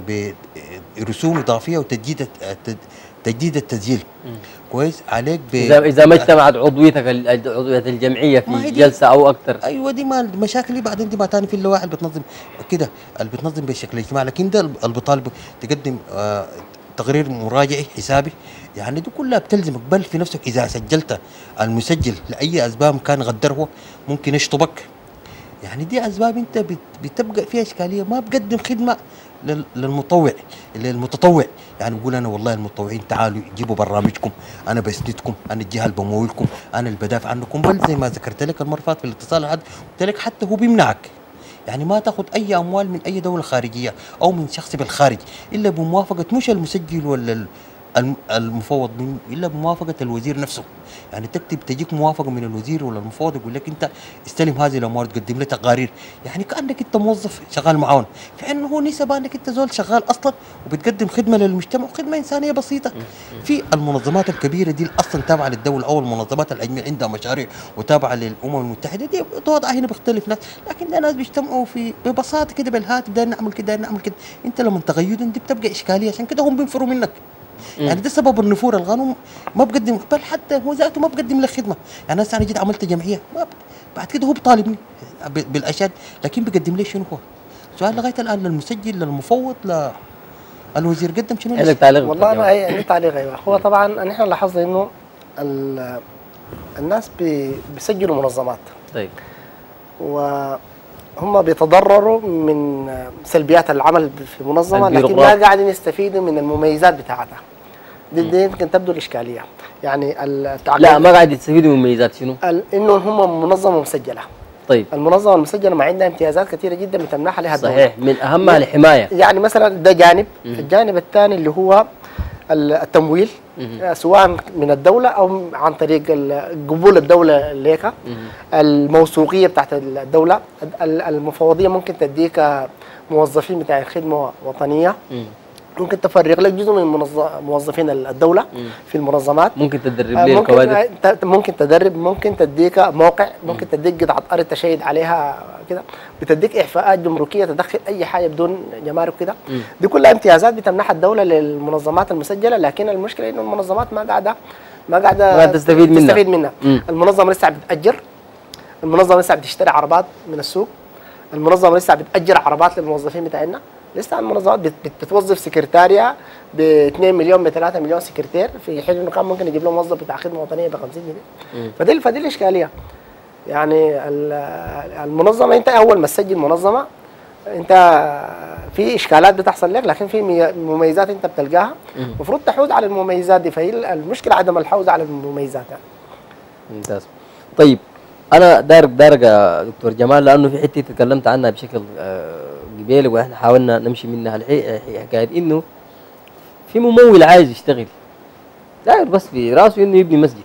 برسوم اضافيه وتجديد الت- تجديد التسجيل كويس عليك ب... اذا اذا ما اجتمعت عضويتك ال- عضويه الجمعيه ما في هي دي- جلسه او اكثر ايوه دي ما المشاكل دي بعدين دي ما تاني في اللوائح اللي بتنظم كده اللي بتنظم بشكل اجتماعي لكن ده اللي بيطالب تقدم آه تقرير مراجعي حسابي يعني دي كلها بتلزمك بل في نفسك اذا سجلت المسجل لاي اسباب كان غدره ممكن يشطبك يعني دي اسباب انت بت- بتبقى فيها اشكاليه ما بقدم خدمه لل- للمطوع للمتطوع يعني بقول انا والله المتطوعين تعالوا جيبوا برامجكم انا بسندكم انا الجهه اللي بمولكم انا اللي بدافع عنكم بل زي ما ذكرت لك المره اللي فاتت في الاتصال هذا قلت لك حتى هو بيمنعك يعني ما تاخذ اي اموال من اي دوله خارجيه او من شخص بالخارج الا بموافقه مش المسجل ولا ال- الم- المفوض من الا بموافقه الوزير نفسه يعني تكتب تجيك موافقه من الوزير ولا المفوض يقول لك انت استلم هذه الاموال تقدم له تقارير يعني كانك انت موظف شغال معاون في انه هو نسبه انك انت زول شغال اصلا وبتقدم خدمه للمجتمع وخدمه انسانيه بسيطه في المنظمات الكبيره دي اللي اصلا تابعه للدوله او المنظمات اللي عندها مشاريع وتابعه للامم المتحده دي وضعها هنا بيختلف ناس لكن ده ناس بيجتمعوا في ببساطه كده بالهاتف ده نعمل كده نعمل كده انت لما تغيدهم دي بتبقى اشكاليه عشان كده هم بينفروا منك يعني ده سبب النفور القانون ما بقدم بل حتى هو ذاته ما بقدم لك خدمه يعني هسه انا جيت عملت جمعيه ما ب... بعد كده هو بطالبني ب- بالاشياء لكن بيقدم لي شنو هو؟ سؤال لغايه الان للمسجل للمفوض للوزير قدم شنو عندك تعليق والله دكتور انا جمال؟ أي- عندي تعليق ايوه هو طبعا نحن لاحظنا انه ال- الناس بي- بيسجلوا منظمات طيب وهم بيتضرروا من سلبيات العمل في منظمه لكن البيروقراط. ما قاعدين يستفيدوا من المميزات بتاعتها دي, دي يمكن تبدو الاشكاليه يعني التعقيد لا ما قاعد يستفيدوا من مميزات شنو؟ ال- انه هم منظمه مسجله طيب المنظمه المسجله ما عندها امتيازات كثيره جدا بتمنحها لها الدوله صحيح من اهمها الحمايه يعني مثلا ده جانب الجانب الثاني اللي هو ال- التمويل آه، سواء من الدوله او عن طريق ال- قبول الدوله ليك الموثوقيه بتاعت الدوله ال- المفوضيه ممكن تديك آه، موظفين بتاع خدمه وطنيه مم. ممكن تفرغ لك جزء من منظ- موظفين الدوله في المنظمات ممكن تدرب آه، لي ممكن الكوادر آه، ت- ممكن تدرب ممكن تديك موقع ممكن تديك قطعه ارض تشيد عليها كده بتديك اعفاءات جمركيه تدخل اي حاجه بدون جمارك كده دي كلها امتيازات بتمنحها الدوله للمنظمات المسجله لكن المشكله انه المنظمات ما قاعده ما قاعده ما قاعدة تستفيد منها. تستفيد منها مم. المنظمه لسه بتاجر المنظمه لسه بتشتري عربات من السوق المنظمه لسه بتاجر عربات للموظفين بتاعنا لسه المنظمات بت- بت- بتوظف سكرتاريا ب 2 مليون ب 3 مليون سكرتير في حين انه كان ممكن يجيب له موظف بتاع خدمه وطنيه ب 50 جنيه فدي فدي الاشكاليه يعني ال- المنظمه انت اول ما تسجل منظمه انت في اشكالات بتحصل لك لكن في مي- مميزات انت بتلقاها المفروض تحوز على المميزات دي فهي المشكله عدم الحوز على المميزات يعني. ممتاز طيب انا دارك دارك يا دكتور جمال لانه في حته تكلمت عنها بشكل آه، قبيل واحنا حاولنا نمشي منها الحي- حكايه انه في ممول عايز يشتغل داير بس في راسه انه يبني مسجد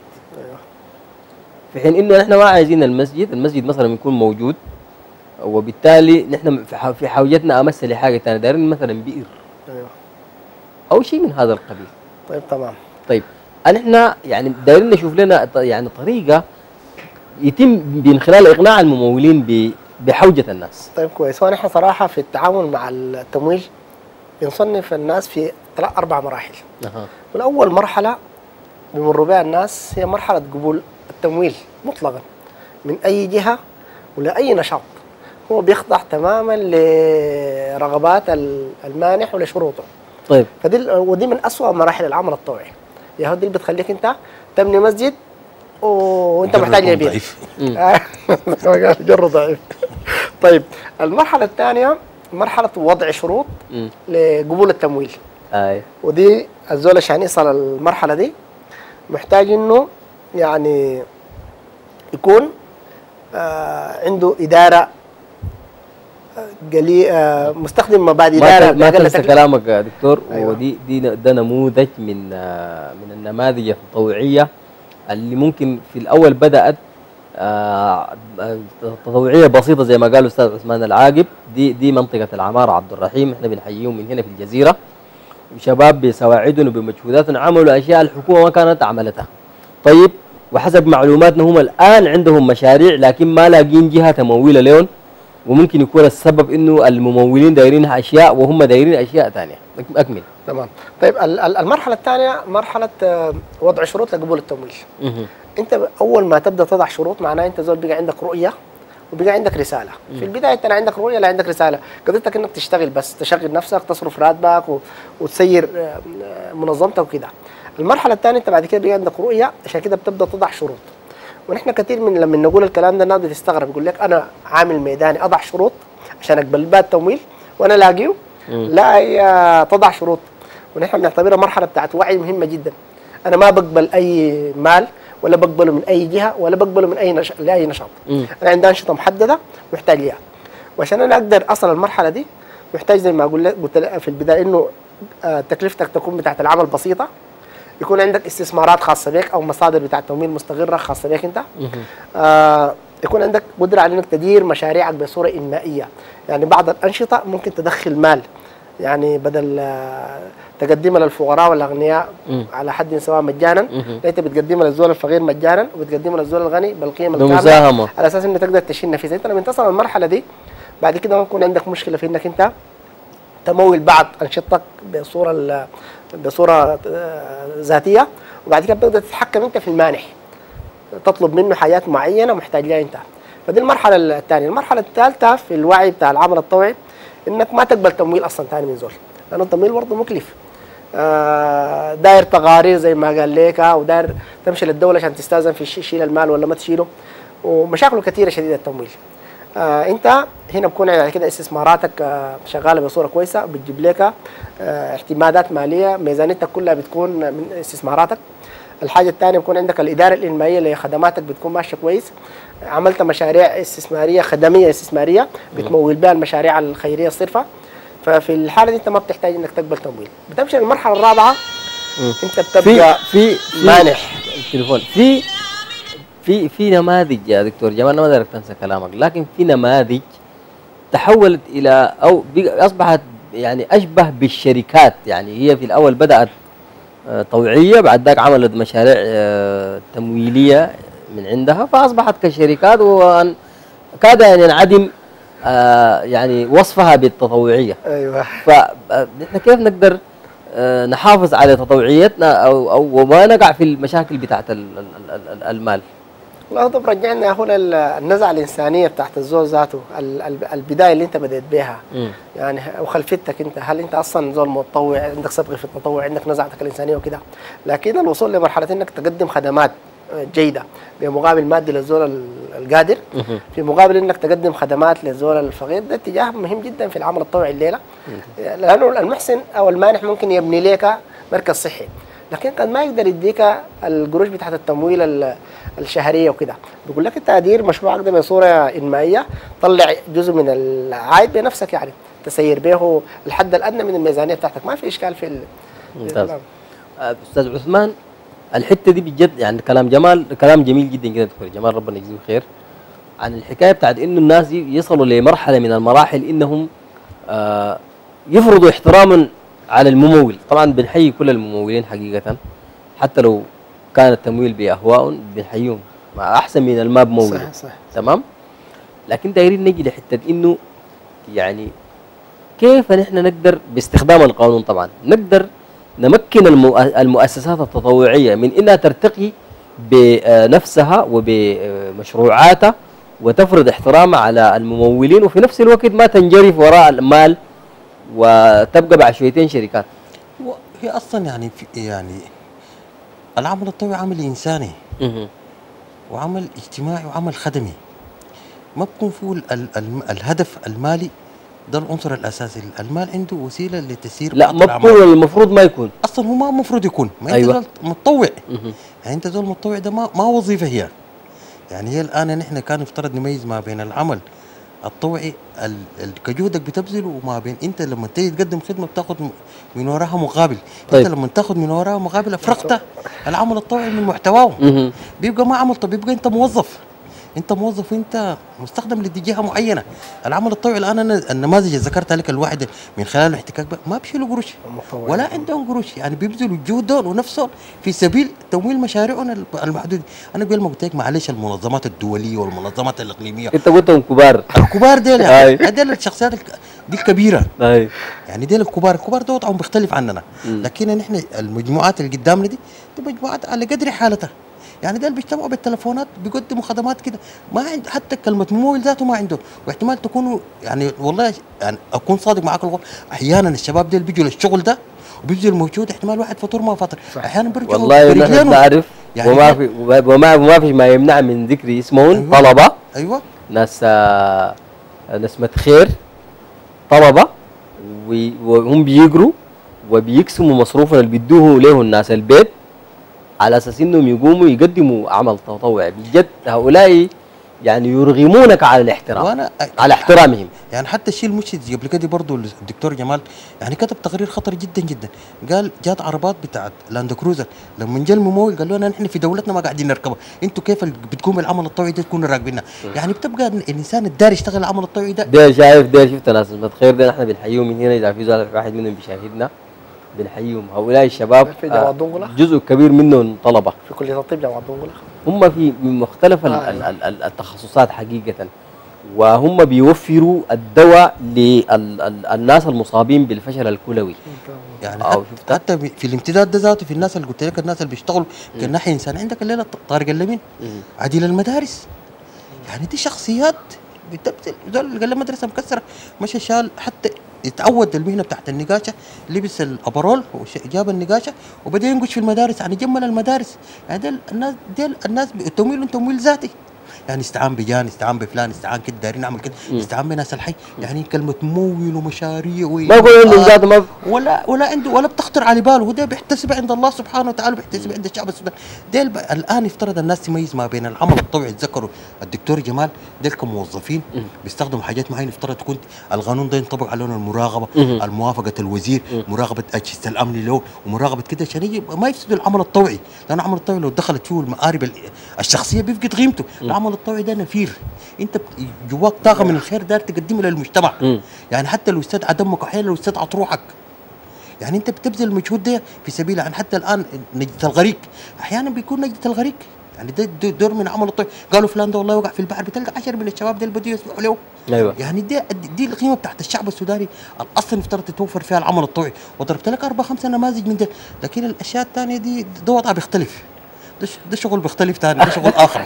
في حين انه نحن ما عايزين المسجد المسجد مثلا يكون موجود وبالتالي نحن في ح- في حاجتنا امس لحاجه ثانيه دايرين مثلا بئر ايوه او شيء من هذا القبيل طيب تمام طيب احنا يعني دايرين نشوف لنا ط- يعني طريقه يتم من خلال اقناع الممولين ب- بحوجه الناس طيب كويس هو نحن صراحه في التعامل مع التمويل بنصنف الناس في ثلاث اربع مراحل أها. والأول مرحلة بيمروا بها الناس هي مرحلة قبول التمويل مطلقا من أي جهة ولا أي نشاط هو بيخضع تماما لرغبات ال- المانح ولشروطه طيب فدي ال- ودي من أسوأ مراحل العمل الطوعي يا هو دي اللي بتخليك أنت تبني مسجد وأنت محتاج جركم يبيع ضعيف قال جر ضعيف طيب المرحلة الثانية مرحلة وضع شروط مم. لقبول التمويل اي ودي الزول عشان يصل المرحله دي محتاج انه يعني يكون آه عنده اداره آه قليل آه، مستخدم مبادئ ما دايرة ت- ما بأقل تنسى تكلفة. كلامك يا دكتور أيوة. ودي دي ن- ده نموذج من آه، من النماذج التطوعيه اللي ممكن في الاول بدات آه، آه، تطوعيه بسيطه زي ما قال الاستاذ عثمان العاقب دي دي منطقه العماره عبد الرحيم احنا بنحييهم من هنا في الجزيره شباب بسواعدهم وبمجهوداتهم عملوا اشياء الحكومه ما كانت عملتها طيب وحسب معلوماتنا هم الان عندهم مشاريع لكن ما لاقين جهه تمويل لهم وممكن يكون السبب انه الممولين دايرينها اشياء وهم دايرين اشياء ثانيه اكمل تمام طيب ال- ال- المرحله الثانيه مرحله آه، وضع شروط لقبول التمويل انت ب- اول ما تبدا تضع شروط معناه انت زول بقى عندك رؤيه وبقى عندك رساله في البدايه انت لا عندك رؤيه لا عندك رساله قدرتك انك تشتغل بس تشغل نفسك تصرف راتبك و... وتسير آه، آه، منظمتك وكده المرحله الثانيه انت بعد كده بقى عندك رؤيه عشان كده بتبدا تضع شروط ونحن كثير من لما نقول الكلام ده الناس بتستغرب يقول لك انا عامل ميداني اضع شروط عشان اقبل بها التمويل وانا لاقيه لا هي تضع شروط ونحن بنعتبرها مرحله بتاعت وعي مهمه جدا انا ما بقبل اي مال ولا بقبله من اي جهه ولا بقبله من اي نش... لاي نشاط مم. انا عندي انشطه محدده محتاج ليها وعشان انا اقدر اصل المرحله دي محتاج زي ما اقول لك قلت لك في البدايه انه آه، تكلفتك تكون بتاعت العمل بسيطه يكون عندك استثمارات خاصه بك او مصادر بتاعت تمويل مستقره خاصه بك انت آه يكون عندك قدره على انك تدير مشاريعك بصوره انمائيه يعني بعض الانشطه ممكن تدخل مال يعني بدل آه، تقدمها للفقراء والاغنياء مم. على حد سواء مجانا مهم. انت بتقدمها للزول الفقير مجانا وبتقدمها للزول الغني بالقيمه الكامله بمساهمه على اساس انك تقدر تشيل نفسك انت لما تصل المرحله دي بعد كده ما يكون عندك مشكله في انك انت تمول بعض انشطتك بصوره ال- بصوره آه، ذاتيه وبعد كده بتقدر تتحكم انت في المانح تطلب منه حاجات معينه محتاج لها انت فدي المرحله الثانيه المرحله الثالثه في الوعي بتاع العمل الطوعي انك ما تقبل تمويل اصلا ثاني من زول لانه التمويل برضه مكلف آه، داير تقارير زي ما قال لك وداير تمشي للدوله عشان تستاذن في الشيء تشيل المال ولا ما تشيله ومشاكله كثيره شديده التمويل آه انت هنا بكون يعني كده استثماراتك آه شغاله بصوره كويسه بتجيب لك آه اعتمادات ماليه ميزانيتك كلها بتكون من استثماراتك الحاجه الثانيه بيكون عندك الاداره الانمائيه لخدماتك بتكون ماشيه كويس عملت مشاريع استثماريه خدميه استثماريه بتمول بها المشاريع الخيريه الصرفه ففي الحاله دي انت ما بتحتاج انك تقبل تمويل بتمشي للمرحله الرابعه انت في بتبقى في في مانح. التليفون في في في نماذج يا دكتور جمال أنا ما دارك تنسى كلامك لكن في نماذج تحولت الى او بق- اصبحت يعني اشبه بالشركات يعني هي في الاول بدات آه، طوعيه بعد ذاك عملت مشاريع آه، تمويليه من عندها فاصبحت كشركات وكاد يعني ينعدم آه، يعني وصفها بالتطوعيه ايوه فنحن كيف نقدر آه، نحافظ على تطوعيتنا او او وما نقع في المشاكل بتاعت ال- ال- ال- ال- المال والله طب رجعنا هنا ال- النزعه الانسانيه بتاعت الزول ذاته ال- ال- البدايه اللي انت بديت بها مم. يعني وخلفيتك انت هل انت اصلا زول متطوع عندك سبق في التطوع عندك نزعتك الانسانيه وكده لكن الوصول لمرحله انك تقدم خدمات آه، جيده بمقابل مادي للزول ال- القادر مهم. في مقابل انك تقدم خدمات للزول الفقير ده اتجاه مهم جدا في العمل الطوعي الليله لانه المحسن او المانح ممكن يبني لك مركز صحي لكن قد ما يقدر يديك القروش بتاعت التمويل ال- الشهريه وكده بيقول لك انت ادير مشروعك ده بصوره انمائيه طلع جزء من العائد بنفسك يعني تسير به الحد الادنى من الميزانيه بتاعتك ما في اشكال في ال- ممتاز آه، استاذ عثمان الحته دي بجد يعني كلام جمال كلام جميل جدا كده دكتور جمال ربنا يجزيه خير عن الحكايه بتاعت انه الناس ي- يصلوا لمرحله من المراحل انهم آه يفرضوا احتراما على الممول طبعا بنحيي كل الممولين حقيقه حتى لو كان التمويل باهواء بنحييهم ما احسن من الماء بمول صح صح تمام لكن دايرين نجي لحته انه يعني كيف نحن نقدر باستخدام القانون طبعا نقدر نمكن المؤ- المؤسسات التطوعيه من انها ترتقي بنفسها وبمشروعاتها وتفرض احترامها على الممولين وفي نفس الوقت ما تنجرف وراء المال وتبقى بعشويتين شركات هو- هي اصلا يعني في يعني العمل الطوعي عمل انساني وعمل اجتماعي وعمل خدمي ما بكون فيه ال ال ال الهدف المالي ده العنصر الاساسي المال عنده وسيله لتسيير لا بعض ما الأعمال. بكون المفروض ما يكون اصلا هو ما المفروض يكون ما أيوة. انت زول متطوع مهم. يعني انت زول متطوع ده ما ما وظيفه هي يعني هي الان نحن كان يفترض نميز ما بين العمل الطوعي ال- ال- كجهدك بتبذله وما بين انت لما تيجي تقدم خدمه بتاخذ م- من وراها مقابل طيب. انت لما تاخذ من وراها مقابل افرغت العمل الطوعي من محتواه مهم. بيبقى ما عمل طوعي بيبقى انت موظف انت موظف وانت مستخدم لدي جهه معينه العمل الطوعي الان انا النماذج اللي ذكرتها لك الواحد من خلال الاحتكاك بها ما بيشيلوا قروش المتطوعين. ولا عندهم قروش يعني بيبذلوا جهدهم ونفسهم في سبيل تمويل مشاريعهم الب- المحدوده انا قبل ما قلت لك معلش المنظمات الدوليه والمنظمات الاقليميه انت قلتهم كبار الكبار ديل أي. يعني ديل الشخصيات الك- دي الكبيره اي يعني ديل الكبار الكبار ده وضعهم بيختلف عننا مم. لكن نحن المجموعات اللي قدامنا دي دي مجموعات على قدر حالتها يعني ديل بيجتمعوا بالتلفونات بيقدموا خدمات كده ما عند حتى كلمه ممول ذاته ما عندهم واحتمال تكونوا يعني والله يعني اكون صادق معاك الغول احيانا الشباب ديل بيجوا للشغل ده وبيبذل موجود احتمال واحد فطور ما فطر احيانا بيرجعوا والله نحن برجلينهم. نعرف يعني وما كان- في وما وما في ما يمنع من ذكر اسمهم أيوة. طلبه ايوه ناس آه، ناس خير طلبه وي- وهم بيجروا وبيقسموا مصروفهم اللي بيدوه له الناس البيت على اساس انهم يقوموا يقدموا عمل تطوعي بجد هؤلاء يعني يرغمونك على الاحترام وانا على احترامهم يعني حتى الشيء المشهد قبل كده برضه الدكتور جمال يعني كتب تقرير خطر جدا جدا قال جات عربات بتاعت لاند كروزر لما جاء الممول قالوا لنا نحن في دولتنا ما قاعدين نركبها انتوا كيف ال- بتقوم العمل الطوعي ده تكونوا راكبينها يعني بتبقى الانسان الداري يشتغل العمل الطوعي ده ده شايف ده شفت ناس اسمة خير ده نحن بنحييهم من هنا اذا في زول واحد منهم بيشاهدنا بنحييهم هؤلاء الشباب في جامعة آه، دنقلة؟ جزء كبير منهم طلبه في كليه الطب جامعه دنقله هم في من مختلف ال- آه. ال- ال- ال- التخصصات حقيقة وهم بيوفروا الدواء للناس المصابين بالفشل الكلوي يعني أو حتى, شفتها؟ حتى بي- في الامتداد ده ذاته في الناس اللي قلت لك الناس اللي بيشتغلوا كناحيه انسان عندك الليله طارق اللمين عديل المدارس يعني دي شخصيات بتبذل دول اللي قال له مدرسه مكسره مشى شال حتى يتعود المهنه بتاعت النقاشه لبس الابرول وش- جاب النقاشه وبدا ينقش في المدارس يعني جمل المدارس يعني ديل الناس ديل الناس بي- التمويل تمويل ذاتي يعني استعان بجان استعان بفلان استعان كده دايرين نعمل كده استعان بناس الحي يعني كلمه ممول ومشاريع ما يقول عندهم ذاته ما ولا ولا عنده ولا بتخطر على باله وده بيحتسب عند الله سبحانه وتعالى بيحتسب عند الشعب السوداني ديل ب... الان يفترض الناس تميز ما بين العمل الطوعي تذكروا الدكتور جمال ديل كموظفين بيستخدموا حاجات معينه يفترض تكون القانون ده ينطبق عليهم المراقبه الموافقه الوزير مراقبه اجهزه الامن له ومراقبه كده عشان يجي ما يفسدوا العمل الطوعي لان العمل الطوعي لو دخلت فيه المآرب ال- الشخصيه بيفقد قيمته العمل الطوعي ده نفير انت بت- جواك طاقه من الخير دار تقدمه للمجتمع مم. يعني حتى لو استدعى دمك احيانا لو استدعى روحك يعني انت بتبذل المجهود ده في سبيل يعني حتى الان نجدة الغريق احيانا بيكون نجدة الغريق يعني ده ده دور من عمل الطيب قالوا فلان ده والله وقع في البحر بتلقى 10 من الشباب ده اللي بدوا يسمعوا له ايوه يعني دي دي القيمه بتاعت الشعب السوداني الاصل يفترض تتوفر فيها العمل الطوعي وضربت لك اربع خمسه نماذج من ده لكن الاشياء الثانيه دي ده وضع بيختلف ده ش- ده شغل بيختلف ثاني ده شغل اخر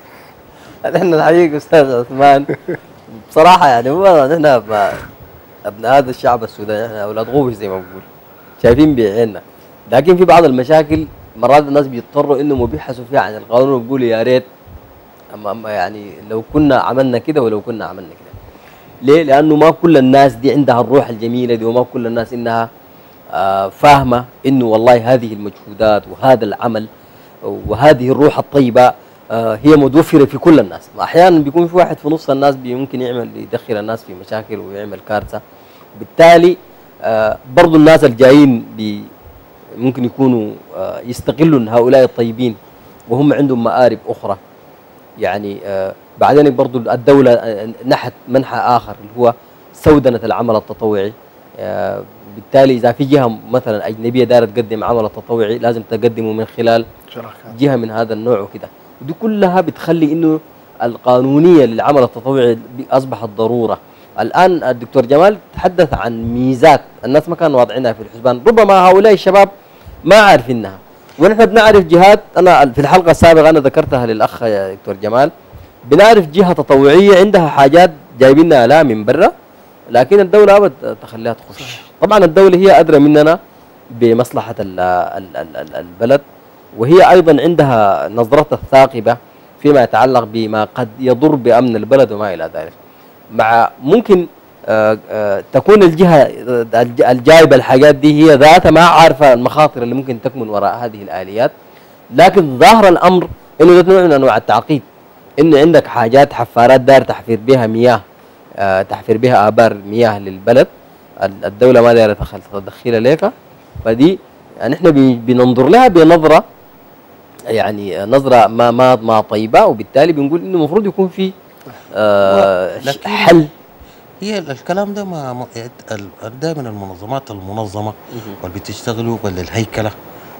نحن الحقيقة استاذ عثمان بصراحة يعني هو نحن ب- ابناء هذا الشعب السوداني نحن اولاد غوش زي ما بقول شايفين بعيننا لكن في بعض المشاكل مرات الناس بيضطروا انهم يبحثوا فيها عن القانون ويقولوا يا ريت اما اما يعني لو كنا عملنا كده ولو كنا عملنا كده ليه؟ لانه ما كل الناس دي عندها الروح الجميله دي وما كل الناس انها آه فاهمه انه والله هذه المجهودات وهذا العمل وهذه الروح الطيبه آه هي متوفره في كل الناس، احيانا بيكون في واحد في نص الناس بي- ممكن يعمل يدخل الناس في مشاكل ويعمل كارثه بالتالي آه برضو الناس الجايين بي ممكن يكونوا آه يستغلوا هؤلاء الطيبين وهم عندهم مآرب اخرى يعني آه بعدين برضو الدولة آه، نحت منحى آخر اللي هو سودنة العمل التطوعي آه بالتالي إذا في جهة مثلا أجنبية دارت تقدم عمل تطوعي لازم تقدمه من خلال شراكات جهة من هذا النوع وكده ودي كلها بتخلي إنه القانونية للعمل التطوعي أصبحت ضرورة الآن الدكتور جمال تحدث عن ميزات الناس ما كانوا واضعينها في الحسبان ربما هؤلاء الشباب ما عارفينها ونحن بنعرف جهات أنا في الحلقة السابقة أنا ذكرتها للأخ يا دكتور جمال بنعرف جهة تطوعية عندها حاجات جايبينها لا من برا لكن الدولة أبد تخليها تخش طبعا الدولة هي أدرى مننا بمصلحة ال ال ال ال البلد وهي أيضا عندها نظرتها الثاقبة فيما يتعلق بما قد يضر بأمن البلد وما إلى ذلك مع ممكن آه، آه، تكون الجهة آه، الج- الجايبة الحاجات دي هي ذاتها ما عارفة المخاطر اللي ممكن تكمن وراء هذه الآليات لكن ظاهر الأمر إنه ده نوع من أنواع التعقيد إنه عندك حاجات حفارات داير تحفير بها مياه آه، تحفر بها ابار مياه للبلد ال- الدوله ما دايره تدخل تدخلها ليك فدي يعني احنا بي- بننظر لها بنظره يعني نظره ما ما ما طيبه وبالتالي بنقول انه المفروض يكون في آه لكن- حل هي ال- الكلام ده ما دائما المنظمات المنظمه واللي بتشتغلوا ولا الهيكله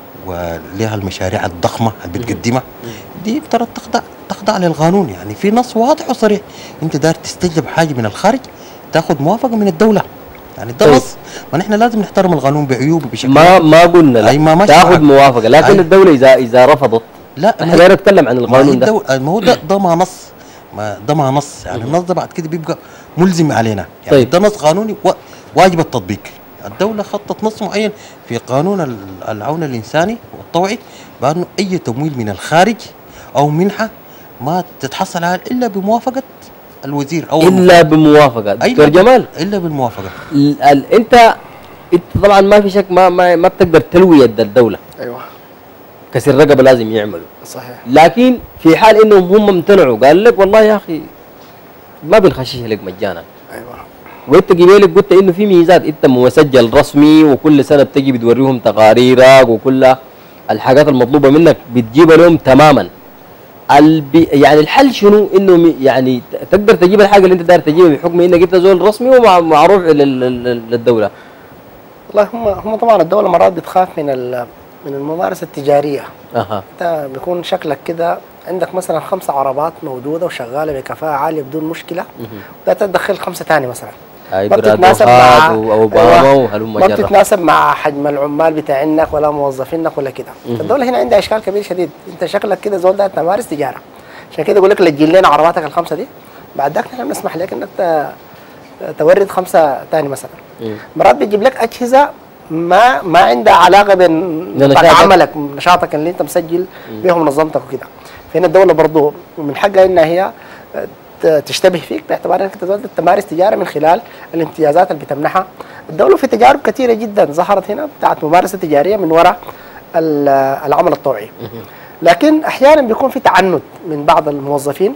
ولها المشاريع الضخمه اللي بتقدمها دي افترض تخضع تخضع للقانون يعني في نص واضح وصريح انت داير تستجلب حاجه من الخارج تاخذ موافقه من الدوله يعني ده طيب. نص ما نحن لازم نحترم القانون بعيوبه بشكل ما ما قلنا لا أي ما ماشي تاخذ معك. موافقه لكن أي. الدوله اذا اذا رفضت لا احنا غير نتكلم عن ما هي القانون ده الدولة ما هو ده ده ما نص ما ده ما نص يعني النص ده بعد كده بيبقى ملزم علينا يعني طيب. ده نص قانوني و- واجب التطبيق الدولة خطت نص معين في قانون ال- العون الإنساني والطوعي بأنه أي تمويل من الخارج أو منحة ما تتحصل عليها إلا بموافقة الوزير أو الا بموافقه المفوض. دكتور إلا- جمال إلا بالموافقة ال- ال- انت انت طبعا ما في شك ما ما, ما بتقدر تلوي يد الدوله ايوه كسر رقبه لازم يعملوا صحيح لكن في حال انهم هم امتنعوا قال لك والله يا اخي ما بنخشش لك مجانا ايوه وانت قبيلك قلت انه في ميزات انت مسجل رسمي وكل سنه بتجي بتوريهم تقاريرك وكل الحاجات المطلوبه منك بتجيبها لهم تماما البي يعني الحل شنو انه مي- يعني ت- تقدر تجيب الحاجه اللي انت داير تجيبها بحكم انك انت زول رسمي ومعروف لل- لل- للدوله والله هم هم طبعا الدوله مرات بتخاف من ال- من الممارسه التجاريه اها انت بيكون شكلك كده عندك مثلا خمسة عربات موجوده وشغاله بكفاءه عاليه بدون مشكله ده تدخل خمسه ثاني مثلا اي ما براد بتتناسب وهاب مع واوباما أيوة. وهلم ما جرة بتتناسب مع حجم العمال بتاعينك ولا موظفينك ولا كده الدوله هنا عندها اشكال كبير شديد انت شكلك كده زول ده تمارس تجاره عشان كده يقول لك لجل لنا عرباتك الخمسه دي بعد ذاك نحن بنسمح لك انك ت- تورد خمسه ثاني مثلا مم. مرات بتجيب لك اجهزه ما ما عندها علاقه بين نشاطك. نطاق عملك نشاطك اللي انت مسجل بهم منظمتك وكده فهنا الدوله برضو من حقها انها هي ت- تشتبه فيك باعتبار انك تقدر تمارس تجاره من خلال الامتيازات اللي بتمنحها الدوله في تجارب كثيره جدا ظهرت هنا بتاعت ممارسه تجاريه من وراء ال- العمل الطوعي لكن احيانا بيكون في تعنت من بعض الموظفين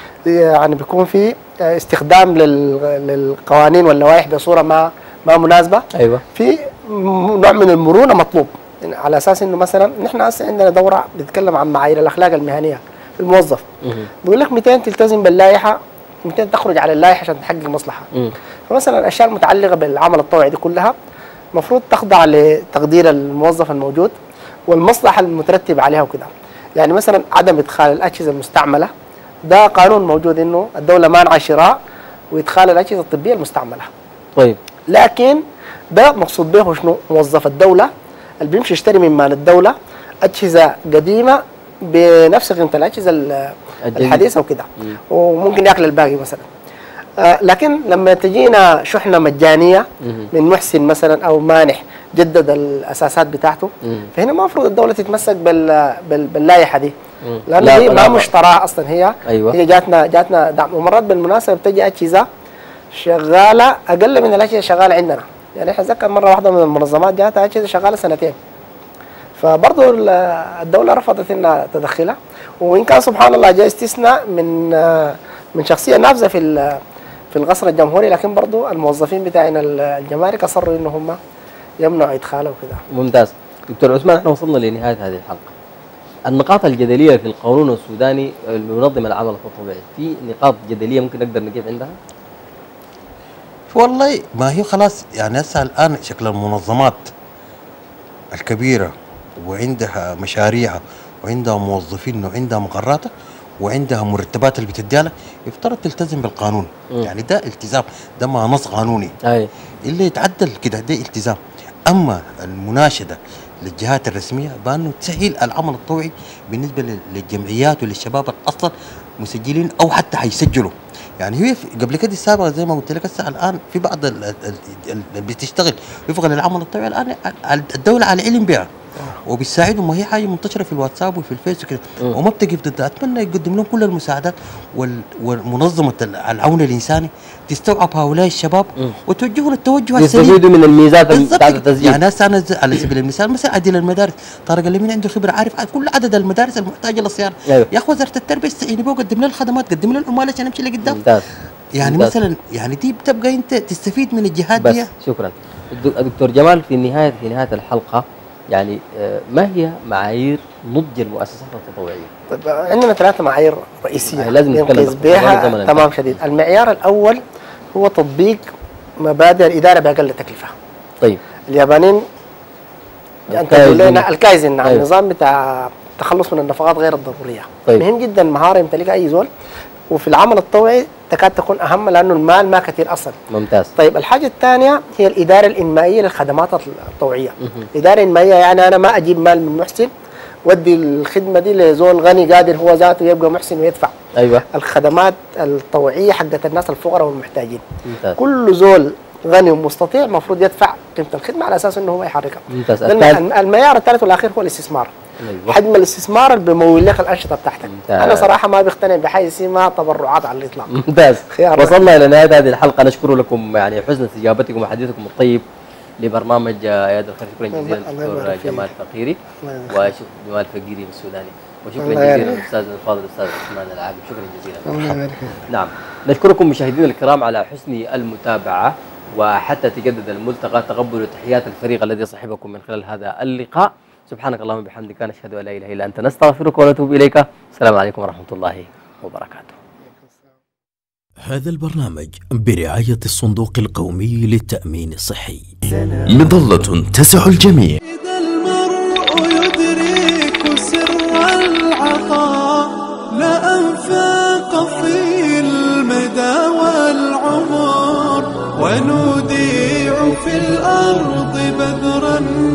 يعني بيكون في استخدام لل- للقوانين واللوائح بصوره ما ما مناسبه ايوه في م- نوع من المرونه مطلوب يعني على اساس انه مثلا نحن هسه عندنا دوره بتتكلم عن معايير الاخلاق المهنيه في الموظف مهم. بيقول لك 200 تلتزم باللائحه 200 تخرج على اللائحه عشان تحقق مصلحه مم. فمثلا الاشياء المتعلقه بالعمل الطوعي دي كلها المفروض تخضع لتقدير الموظف الموجود والمصلحه المترتبه عليها وكده يعني مثلا عدم ادخال الاجهزه المستعمله ده قانون موجود انه الدوله مانعه شراء وادخال الاجهزه الطبيه المستعمله طيب لكن ده مقصود به شنو موظف الدوله اللي بيمشي يشتري من مال الدوله اجهزه قديمه بنفس قيمه الاجهزه ال- الجديدة. الحديثه وكده مم. وممكن ياكل الباقي مثلا آه لكن لما تجينا شحنه مجانيه مهم. من محسن مثلا او مانح جدد الاساسات بتاعته مم. فهنا ما المفروض الدوله تتمسك بال بال باللائحه دي مم. لان لا هي ما طبعاً. مشتراه اصلا هي أيوة. هي جاتنا جاتنا دعم ومرات بالمناسبه بتجي اجهزه شغاله اقل من الاجهزه شغاله عندنا يعني احنا اتذكر مره واحده من المنظمات جاتها اجهزه شغاله سنتين فبرضه ال- الدوله رفضت انها تدخلها وان كان سبحان الله جاء استثناء من آه، من شخصيه نافذه في ال- في القصر الجمهوري لكن برضه الموظفين بتاعنا ال- الجمارك اصروا ان هم يمنعوا ادخاله وكده ممتاز دكتور عثمان احنا وصلنا لنهايه هذه الحلقه النقاط الجدليه في القانون السوداني المنظم العمل التطوعي في نقاط جدليه ممكن نقدر نقف عندها والله ما هي خلاص يعني هسه الان شكل المنظمات الكبيره وعندها مشاريعها وعندها موظفين وعندها مقراتها وعندها مرتبات اللي بتديها لها يفترض تلتزم بالقانون مم. يعني ده التزام ده ما نص قانوني اي اللي يتعدل كده ده التزام اما المناشده للجهات الرسميه بانه تسهل العمل الطوعي بالنسبه لل- للجمعيات وللشباب اللي اصلا مسجلين او حتى حيسجلوا يعني هي في- قبل كده السابقه زي ما قلت لك هسه الان في بعض ال- ال- ال- اللي بتشتغل وفقا للعمل الطوعي الان ال- الدوله على علم بها وبتساعدهم وهي حاجه منتشره في الواتساب وفي الفيس وكده مم. وما بتقف ضدها اتمنى يقدم لهم كل المساعدات وال- ومنظمه العون الانساني تستوعب هؤلاء الشباب مم. وتوجههم التوجه السليم يستفيدوا من الميزات بالضبط بتاعت التسجيل يعني هسه انا ز- على سبيل المثال مثلا عديل المدارس طارق اليمين عنده خبره عارف عن كل عدد المدارس المحتاجه للصيانه أيوة. يا اخي وزاره التربيه استعيني بيه وقدم لنا الخدمات قدم لنا العمال عشان نمشي لقدام ممتاز يعني ممتاز. مثلا يعني دي بتبقى انت تستفيد من الجهات بس دي شكرا الدك- الدكتور جمال في نهايه في نهايه الحلقه يعني آه، ما هي معايير نضج المؤسسات التطوعيه؟ طيب عندنا ثلاثة معايير رئيسية يعني لازم نتكلم ننقذ باختصار بها زمن تمام الانتهاء. شديد المعيار الأول هو تطبيق مبادئ الإدارة بأقل تكلفة طيب اليابانيين انت الكايزن. تقول لنا الكايزن نعم أيوة. النظام بتاع التخلص من النفقات غير الضروريه طيب. مهم جدا مهاره يمتلكها اي زول وفي العمل الطوعي تكاد تكون اهم لانه المال ما كثير اصلا ممتاز طيب الحاجه الثانيه هي الاداره الانمائيه للخدمات الطوعيه الاداره الانمائيه يعني انا ما اجيب مال من محسن ودي الخدمه دي لزول غني قادر هو ذاته يبقى محسن ويدفع ايوه الخدمات الطوعيه حقت الناس الفقراء والمحتاجين ممتاز كل زول غني ومستطيع المفروض يدفع قيمه الخدمه على اساس انه هو يحركها ممتاز ده الم- الثالث المعيار الثالث والاخير هو الاستثمار ايوه حجم الاستثمار اللي بيمول لك الانشطه بتاعتك ممتاز. انا صراحه ما بقتنع بحاجه اسمها تبرعات على الاطلاق ممتاز خيار. وصلنا الى نهايه هذه الحلقه نشكر لكم يعني حسن استجابتكم وحديثكم الطيب لبرنامج آه، عيادة الخير شكرا الله- جزيلا الله دكتور يبارك فيك. جمال فقيري الله يبارك وشكرا جمال فقيري السوداني وشكرا الله جزيلا يبارك. للاستاذ الفاضل الاستاذ عثمان العابد شكرا جزيلا الله يبارك فيك. نعم نشكركم مشاهدينا الكرام على حسن المتابعة وحتى تجدد الملتقى تقبلوا تحيات الفريق الذي صحبكم من خلال هذا اللقاء سبحانك اللهم وبحمدك نشهد ان لا اله الا انت نستغفرك ونتوب اليك السلام عليكم ورحمه الله وبركاته هذا البرنامج برعاية الصندوق القومي للتأمين الصحي مظلة تسع الجميع إذا المرء يدرك سر العطاء لأنفاق في المدى والعمر ونوديع في الأرض بذرا